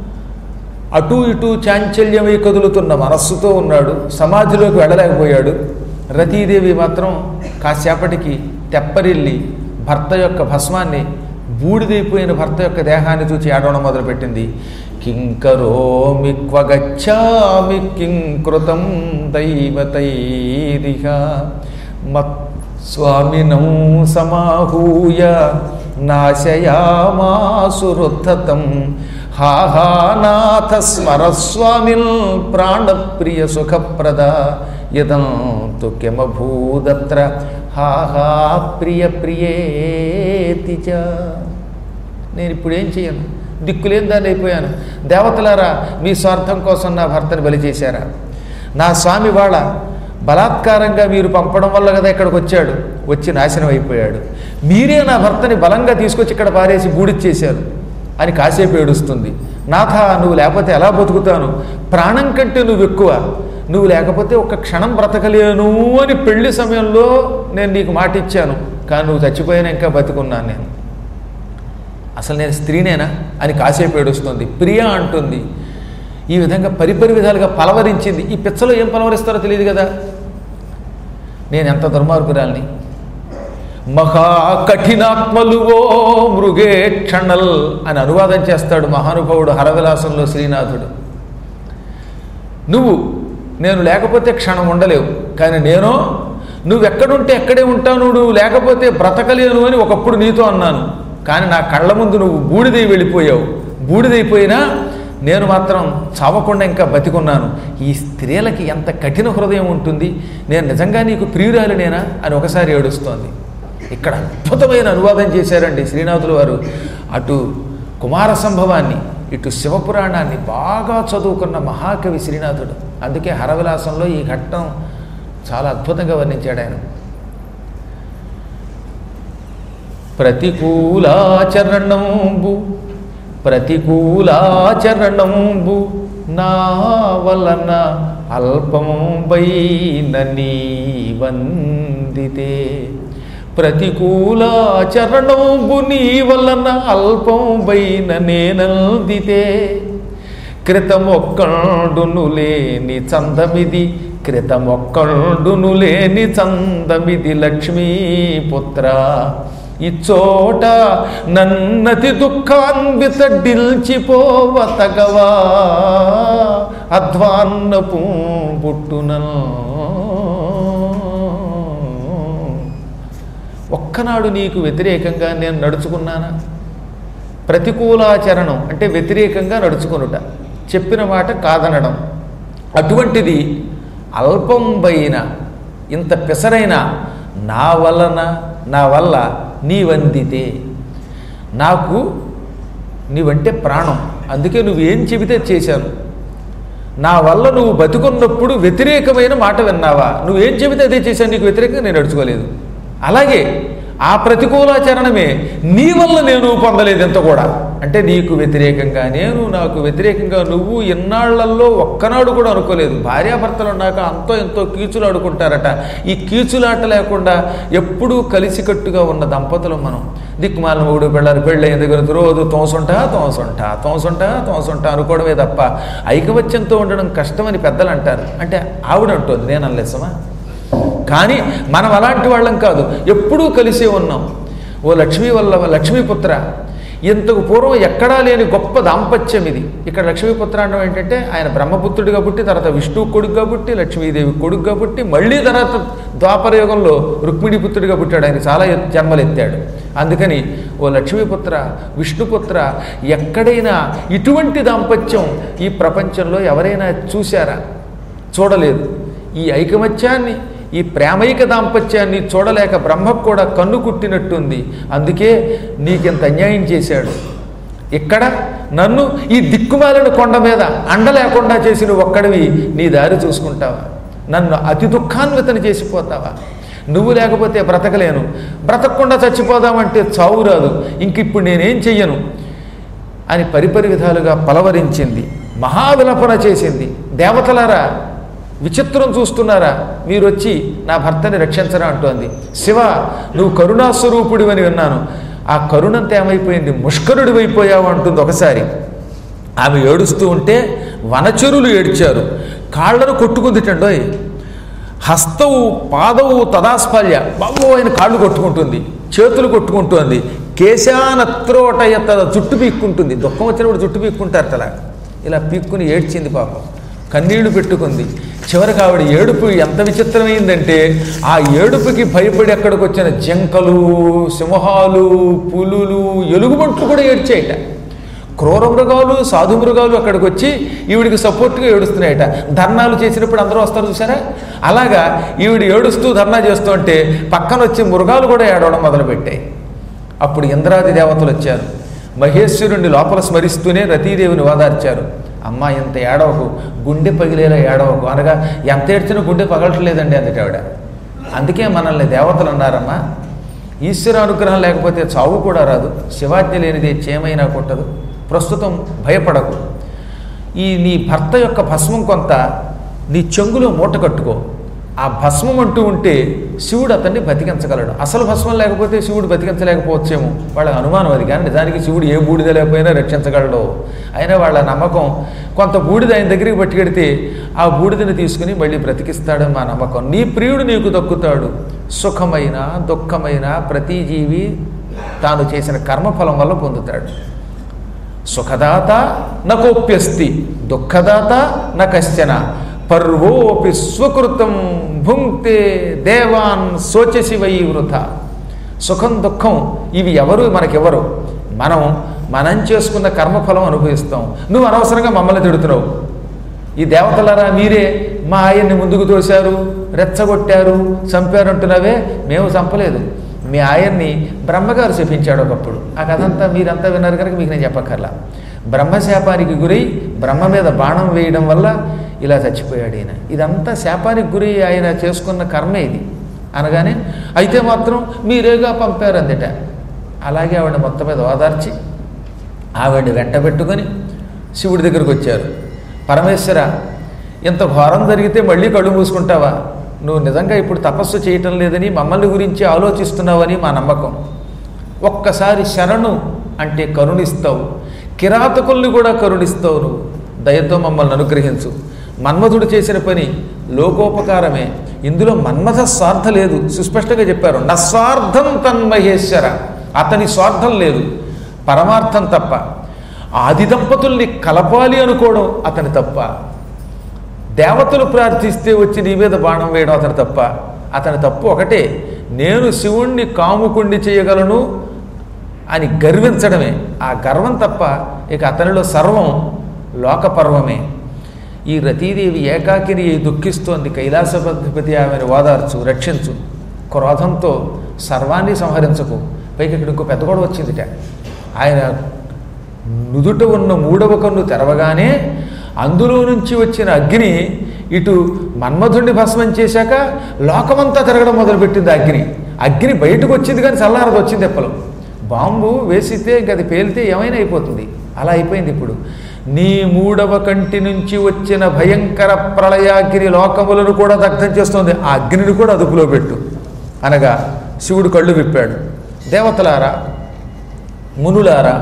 అటు ఇటు చాంచల్యమై కదులుతున్న మనస్సుతో ఉన్నాడు సమాధిలోకి వెళ్ళలేకపోయాడు రతీదేవి మాత్రం కాసేపటికి తెప్పరిల్లి భర్త యొక్క భస్మాన్ని బూడిదైపోయిన భర్త యొక్క దేహాన్ని చూచి ఏడవడం మొదలుపెట్టింది కింకరోమి క్వగచ్చామి కిం కృతం దైవతైరిహ మత్ స్వామినం సమాహూయ నాశయామాసురుద్ధతం హాహానాథ స్మరస్వామిల్ ప్రాణప్రియ సుఖప్రద ఇదం తు కిమభూదత్ర హాహా ప్రియ ప్రియేతి చ నేను ఇప్పుడు ఏం చేయను దిక్కులేని దాన్ని అయిపోయాను దేవతలారా మీ స్వార్థం కోసం నా భర్తని బలి చేశారా నా స్వామి వాళ్ళ బలాత్కారంగా మీరు పంపడం వల్ల కదా ఇక్కడికి వచ్చాడు వచ్చి నాశనం అయిపోయాడు మీరే నా భర్తని బలంగా తీసుకొచ్చి ఇక్కడ పారేసి బూడిచ్చేశారు అని కాసేపు ఏడుస్తుంది నాథ నువ్వు లేకపోతే ఎలా బతుకుతాను ప్రాణం కంటే నువ్వు ఎక్కువ నువ్వు లేకపోతే ఒక క్షణం బ్రతకలేను అని పెళ్లి సమయంలో నేను నీకు మాట ఇచ్చాను కానీ నువ్వు చచ్చిపోయినా ఇంకా బతుకున్నాను నేను అసలు నేను స్త్రీనేనా అని కాసేపు ఏడుస్తుంది ప్రియ అంటుంది ఈ విధంగా పరిపరి విధాలుగా పలవరించింది ఈ పిచ్చలో ఏం పలవరిస్తారో తెలియదు కదా నేను ఎంత దుర్మార్గురాల్ని మహా కఠినాత్మలు ఓ మృగే క్షణల్ అని అనువాదం చేస్తాడు మహానుభావుడు హరవిలాసంలో శ్రీనాథుడు నువ్వు నేను లేకపోతే క్షణం ఉండలేవు కానీ నేను నువ్వు ఎక్కడుంటే ఎక్కడే ఉంటావు నువ్వు లేకపోతే బ్రతకలేను అని ఒకప్పుడు నీతో అన్నాను కానీ నా కళ్ళ ముందు నువ్వు బూడిదై వెళ్ళిపోయావు బూడిదైపోయినా నేను మాత్రం చావకుండా ఇంకా బతికున్నాను ఈ స్త్రీలకి ఎంత కఠిన హృదయం ఉంటుంది నేను నిజంగా నీకు ప్రియురాలినేనా అని ఒకసారి ఏడుస్తోంది ఇక్కడ అద్భుతమైన అనువాదం చేశారండి శ్రీనాథులు వారు అటు కుమార సంభవాన్ని ఇటు శివపురాణాన్ని బాగా చదువుకున్న మహాకవి శ్రీనాథుడు అందుకే హరవిలాసంలో ఈ ఘట్టం చాలా అద్భుతంగా వర్ణించాడు ఆయన ప్రతికూలాచరణంబు ప్రతికూలాచరణంబు నా వలన అల్పంబైన నీ వందితే ప్రతికూలాచరణంబు నీ వలన అల్పంబైన నేనందితే క్రితమొక్కడును లేని చందమిది క్రితమొక్కడును లేని చందమిది లక్ష్మీపుత్ర ఇచ్చోట నన్నతి దుఃఖాన్విత డిల్చిపోవతగవా అధ్వాన్నపు పుట్టునల్ ఒక్కనాడు నీకు వ్యతిరేకంగా నేను నడుచుకున్నానా ప్రతికూలాచరణం అంటే వ్యతిరేకంగా నడుచుకొనుట చెప్పిన మాట కాదనడం అటువంటిది అల్పంబైన ఇంత పిసరైన నా వలన నా వల్ల నీవందితే నాకు నీవంటే ప్రాణం అందుకే నువ్వేం చెబితే చేశాను నా వల్ల నువ్వు బతుకున్నప్పుడు వ్యతిరేకమైన మాట విన్నావా నువ్వేం చెబితే అదే చేశాను నీకు వ్యతిరేకంగా నేను నడుచుకోలేదు అలాగే ఆ ప్రతికూలాచరణమే నీ వల్ల నేను పొందలేదు ఎంత కూడా అంటే నీకు వ్యతిరేకంగా నేను నాకు వ్యతిరేకంగా నువ్వు ఇన్నాళ్లలో ఒక్కనాడు కూడా అనుకోలేదు భార్యాభర్తలు ఉన్నాక అంతో ఎంతో కీచులు ఆడుకుంటారట ఈ కీచులాట లేకుండా ఎప్పుడూ కలిసికట్టుగా ఉన్న దంపతులు మనం దిక్కుమాల మూడు పిల్లలు పెళ్ళైన దగ్గర రోజు తోసుంటా తోసుంటా తోసుంటా తోసుంటా అనుకోవడమే తప్ప ఐకమత్యంతో ఉండడం కష్టమని పెద్దలు అంటారు అంటే ఆవిడ అంటుంది నేను అనలేసమా కానీ మనం అలాంటి వాళ్ళం కాదు ఎప్పుడూ కలిసే ఉన్నాం ఓ లక్ష్మీ వల్ల లక్ష్మీపుత్ర ఇంతకు పూర్వం ఎక్కడా లేని గొప్ప దాంపత్యం ఇది ఇక్కడ లక్ష్మీపుత్ర అనడం ఏంటంటే ఆయన బ్రహ్మపుత్రుడిగా పుట్టి తర్వాత విష్ణువు కొడుకుగా పుట్టి లక్ష్మీదేవి కొడుకుగా పుట్టి మళ్ళీ తర్వాత ద్వాపర యుగంలో రుక్మిణి పుత్రుడిగా పుట్టాడు ఆయన చాలా ఎత్- జన్మలు ఎత్తాడు అందుకని ఓ లక్ష్మీపుత్ర విష్ణుపుత్ర ఎక్కడైనా ఇటువంటి దాంపత్యం ఈ ప్రపంచంలో ఎవరైనా చూశారా చూడలేదు ఈ ఐకమత్యాన్ని ఈ ప్రేమైక దాంపత్యాన్ని చూడలేక బ్రహ్మకు కూడా కన్ను కుట్టినట్టుంది అందుకే నీకింత అన్యాయం చేశాడు ఇక్కడ నన్ను ఈ దిక్కుమాలిన కొండ మీద అండ లేకుండా చేసిన ఒక్కడివి నీ దారి చూసుకుంటావా నన్ను అతి దుఃఖాన్వితని చేసిపోతావా నువ్వు లేకపోతే బ్రతకలేను బ్రతకకుండా చచ్చిపోదామంటే చావు రాదు ఇంక ఇప్పుడు నేనేం చెయ్యను అని పరిపరి విధాలుగా పలవరించింది మహావిలపన చేసింది దేవతలారా విచిత్రం చూస్తున్నారా మీరు వచ్చి నా భర్తని రక్షించరా అంటోంది శివ నువ్వు కరుణాస్వరూపుడు అని విన్నాను ఆ కరుణంత ఏమైపోయింది ముష్కరుడు అయిపోయావు అంటుంది ఒకసారి ఆమె ఏడుస్తూ ఉంటే వనచరులు ఏడ్చారు కాళ్ళను కొట్టుకుందిటండోయ్ హస్తవు పాదవు తదాస్ఫల్య బాబు ఆయన కాళ్ళు కొట్టుకుంటుంది చేతులు కొట్టుకుంటుంది కేశానత్రోటయత జుట్టు పీక్కుంటుంది దుఃఖం వచ్చినప్పుడు జుట్టు పీక్కుంటారు తలా ఇలా పీక్కుని ఏడ్చింది పాపం కన్నీళ్లు పెట్టుకుంది చివరికి ఆవిడ ఏడుపు ఎంత విచిత్రమైందంటే ఆ ఏడుపుకి భయపడి అక్కడికి వచ్చిన జింకలు సింహాలు పులులు ఎలుగుబంట్లు కూడా ఏడ్చాయట క్రూర మృగాలు సాధు మృగాలు అక్కడికి వచ్చి ఈవిడికి సపోర్ట్గా ఏడుస్తున్నాయట ధర్నాలు చేసినప్పుడు అందరూ వస్తారు చూసారా అలాగా ఈవిడ ఏడుస్తూ ధర్నా చేస్తుంటే పక్కన వచ్చి మృగాలు కూడా ఏడవడం మొదలుపెట్టాయి అప్పుడు ఇంద్రాది దేవతలు వచ్చారు మహేశ్వరుణ్ణి లోపల స్మరిస్తూనే రతీదేవిని ఓదార్చారు అమ్మా ఇంత ఏడవకు గుండె పగిలేలా ఏడవకు అనగా ఎంత ఏడ్చినా గుండె పగలట్లేదండి అందుకే ఆవిడ అందుకే మనల్ని దేవతలు అన్నారమ్మా ఈశ్వర అనుగ్రహం లేకపోతే చావు కూడా రాదు శివాజ్ఞ లేనిదే చేమైనా కొట్టదు ప్రస్తుతం భయపడకు ఈ నీ భర్త యొక్క భస్మం కొంత నీ చెంగులో మూట కట్టుకో ఆ భస్మం అంటూ ఉంటే శివుడు అతన్ని బతికించగలడు అసలు భస్మం లేకపోతే శివుడు బతికించలేకపోవచ్చేమో వాళ్ళ అనుమానం అది కానీ నిజానికి శివుడు ఏ బూడిద లేకపోయినా రక్షించగలడు అయినా వాళ్ళ నమ్మకం కొంత బూడిద ఆయన దగ్గరికి పట్టుకెడితే ఆ బూడిదని తీసుకుని మళ్ళీ బ్రతికిస్తాడని మా నమ్మకం నీ ప్రియుడు నీకు దక్కుతాడు సుఖమైన దుఃఖమైన ప్రతి జీవి తాను చేసిన కర్మఫలం వల్ల పొందుతాడు సుఖదాత నకోప్యస్తి దుఃఖదాత న కశ్చన పర్వోపి స్వకృతం భుంక్తే దేవాన్ శోచసి వై వృథ సుఖం దుఃఖం ఇవి ఎవరు మనకెవరు మనం మనం చేసుకున్న కర్మఫలం అనుభవిస్తాం నువ్వు అనవసరంగా మమ్మల్ని తిడుతున్నావు ఈ దేవతలారా మీరే మా ఆయన్ని ముందుకు తోశారు రెచ్చగొట్టారు చంపారు అంటున్నావే మేము చంపలేదు మీ ఆయన్ని బ్రహ్మగారు శపించాడు ఒకప్పుడు ఆ కథంతా మీరంతా విన్నారు కనుక మీకు నేను చెప్పక్కర్లా బ్రహ్మశాపానికి గురై బ్రహ్మ మీద బాణం వేయడం వల్ల ఇలా చచ్చిపోయాడు ఈయన ఇదంతా శాపానికి గురి ఆయన చేసుకున్న కర్మే ఇది అనగానే అయితే మాత్రం మీరేగా పంపారు అందట అలాగే ఆవిడ మొత్తం మీద ఓదార్చి ఆవిడ్ని వెంట పెట్టుకొని శివుడి దగ్గరికి వచ్చారు పరమేశ్వర ఇంత ఘోరం జరిగితే మళ్ళీ కళ్ళు మూసుకుంటావా నువ్వు నిజంగా ఇప్పుడు తపస్సు చేయటం లేదని మమ్మల్ని గురించి ఆలోచిస్తున్నావని మా నమ్మకం ఒక్కసారి శరణు అంటే కరుణిస్తావు కిరాతకుల్ని కూడా కరుణిస్తావు నువ్వు దయతో మమ్మల్ని అనుగ్రహించు మన్మధుడు చేసిన పని లోకోపకారమే ఇందులో మన్మథ స్వార్థ లేదు సుస్పష్టంగా చెప్పారు నస్వార్థం తన్మహేశ్వర అతని స్వార్థం లేదు పరమార్థం తప్ప ఆది దంపతుల్ని కలపాలి అనుకోవడం అతని తప్ప దేవతలు ప్రార్థిస్తే వచ్చి నీ మీద బాణం వేయడం అతని తప్ప అతని తప్పు ఒకటే నేను శివుణ్ణి కాముకుండి చేయగలను అని గర్వించడమే ఆ గర్వం తప్ప ఇక అతనిలో సర్వం లోకపర్వమే ఈ రతీదేవి ఏకాకిని దుఃఖిస్తోంది కైలాసపధిపతి ఆమెను ఓదార్చు రక్షించు క్రోధంతో సర్వాన్ని సంహరించకు పైకి ఇక్కడ ఇంకో పెద్ద గొడవ వచ్చిందిట ఆయన నుదుట ఉన్న మూడవ కన్ను తెరవగానే అందులో నుంచి వచ్చిన అగ్ని ఇటు మన్మధుణ్ణి భస్మం చేశాక లోకమంతా తిరగడం మొదలుపెట్టింది ఆ అగ్ని అగ్ని బయటకు వచ్చింది కానీ చల్లారదు వచ్చింది ఎప్పలు బాంబు వేసితే ఇంక అది పేలితే ఏమైనా అయిపోతుంది అలా అయిపోయింది ఇప్పుడు నీ మూడవ కంటి నుంచి వచ్చిన భయంకర ప్రళయాగ్ని లోకములను కూడా దగ్ధం చేస్తుంది ఆ అగ్నిని కూడా అదుపులో పెట్టు అనగా శివుడు కళ్ళు విప్పాడు దేవతలారా మునులారా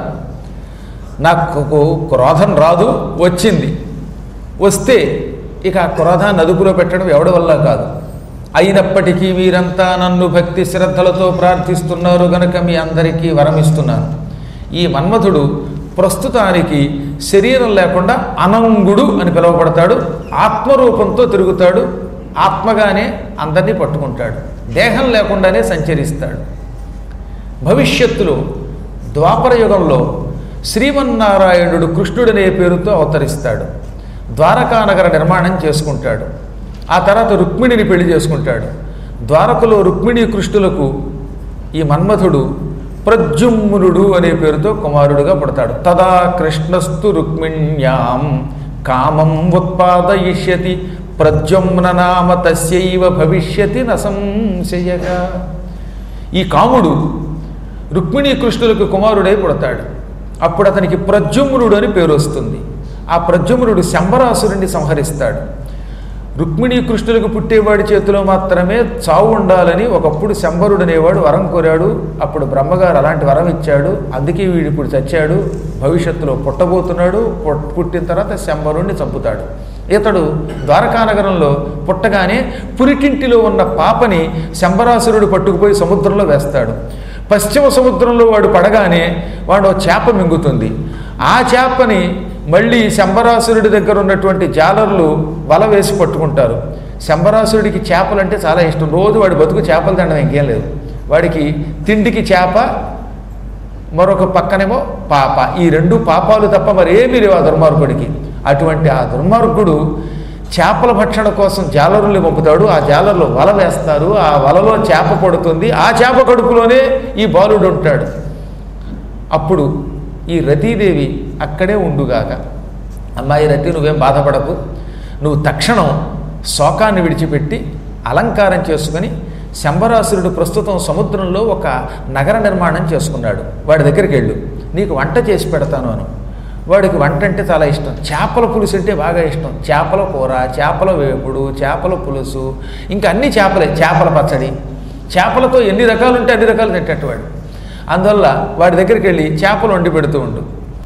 నాకు క్రోధం రాదు వచ్చింది వస్తే ఇక ఆ క్రోధాన్ని అదుపులో పెట్టడం ఎవడి వల్ల కాదు అయినప్పటికీ మీరంతా నన్ను భక్తి శ్రద్ధలతో ప్రార్థిస్తున్నారు గనక మీ అందరికీ వరమిస్తున్నాను ఈ మన్మథుడు ప్రస్తుతానికి శరీరం లేకుండా అనంగుడు అని పిలువబడతాడు ఆత్మరూపంతో తిరుగుతాడు ఆత్మగానే అందరినీ పట్టుకుంటాడు దేహం లేకుండానే సంచరిస్తాడు భవిష్యత్తులో ద్వాపర యుగంలో శ్రీమన్నారాయణుడు కృష్ణుడనే పేరుతో అవతరిస్తాడు ద్వారకానగర నిర్మాణం చేసుకుంటాడు ఆ తర్వాత రుక్మిణిని పెళ్లి చేసుకుంటాడు ద్వారకలో రుక్మిణి కృష్ణులకు ఈ మన్మథుడు ప్రద్యుమ్నుడు అనే పేరుతో కుమారుడుగా పుడతాడు తదా కృష్ణస్తు రుక్మిణ్యాం కామం ఉత్పాదయిష్యతి ప్రద్యుమ్న నామ తస్యైవ భవిష్యతి నసంశయగా ఈ కాముడు రుక్మిణీ కృష్ణులకు కుమారుడై పుడతాడు అప్పుడు అతనికి ప్రద్యుమ్నుడు అని పేరు వస్తుంది ఆ ప్రద్యుమ్నుడు శంబరాసురుణ్ణి సంహరిస్తాడు రుక్మిణీ కృష్ణులకు పుట్టేవాడి చేతిలో మాత్రమే చావు ఉండాలని ఒకప్పుడు శంబరుడు అనేవాడు వరం కోరాడు అప్పుడు బ్రహ్మగారు అలాంటి వరం ఇచ్చాడు అందుకే వీడు ఇప్పుడు చచ్చాడు భవిష్యత్తులో పుట్టబోతున్నాడు పుట్- పుట్టిన తర్వాత శంబరుణ్ణి చంపుతాడు ఇతడు ద్వారకానగరంలో పుట్టగానే పురిటింటిలో ఉన్న పాపని శంబరాసురుడు పట్టుకుపోయి సముద్రంలో వేస్తాడు పశ్చిమ సముద్రంలో వాడు పడగానే వాడు ఓ చేప మింగుతుంది ఆ చేపని మళ్ళీ శంబరాసురుడి దగ్గర ఉన్నటువంటి జాలర్లు వల వేసి పట్టుకుంటారు శంబరాసురుడికి చేపలంటే చాలా ఇష్టం రోజు వాడి బతుకు చేపలు తినడం ఇంకేం లేదు వాడికి తిండికి చేప మరొక పక్కనేమో పాప ఈ రెండు పాపాలు తప్ప మరేమీ లేవు ఆ దుర్మార్గుడికి అటువంటి ఆ దుర్మార్గుడు చేపల భక్షణ కోసం జాలరుల్ని పంపుతాడు ఆ జాలర్లు వల వేస్తారు ఆ వలలో చేప పడుతుంది ఆ చేప కడుపులోనే ఈ బాలుడు ఉంటాడు అప్పుడు ఈ రతీదేవి అక్కడే ఉండుగాక అమ్మాయి రతి నువ్వేం బాధపడకు నువ్వు తక్షణం శోకాన్ని విడిచిపెట్టి అలంకారం చేసుకుని శంబరాసురుడు ప్రస్తుతం సముద్రంలో ఒక నగర నిర్మాణం చేసుకున్నాడు వాడి దగ్గరికి వెళ్ళు నీకు వంట చేసి పెడతాను అను వాడికి వంట అంటే చాలా ఇష్టం చేపల పులుసు అంటే బాగా ఇష్టం చేపల కూర చేపల వేపుడు చేపల పులుసు ఇంకా అన్ని చేపలే చేపల పచ్చడి చేపలతో ఎన్ని రకాలు ఉంటే అన్ని రకాలు తింటేవాడు అందువల్ల వాడి దగ్గరికి వెళ్ళి చేపలు వండి పెడుతూ ఉండు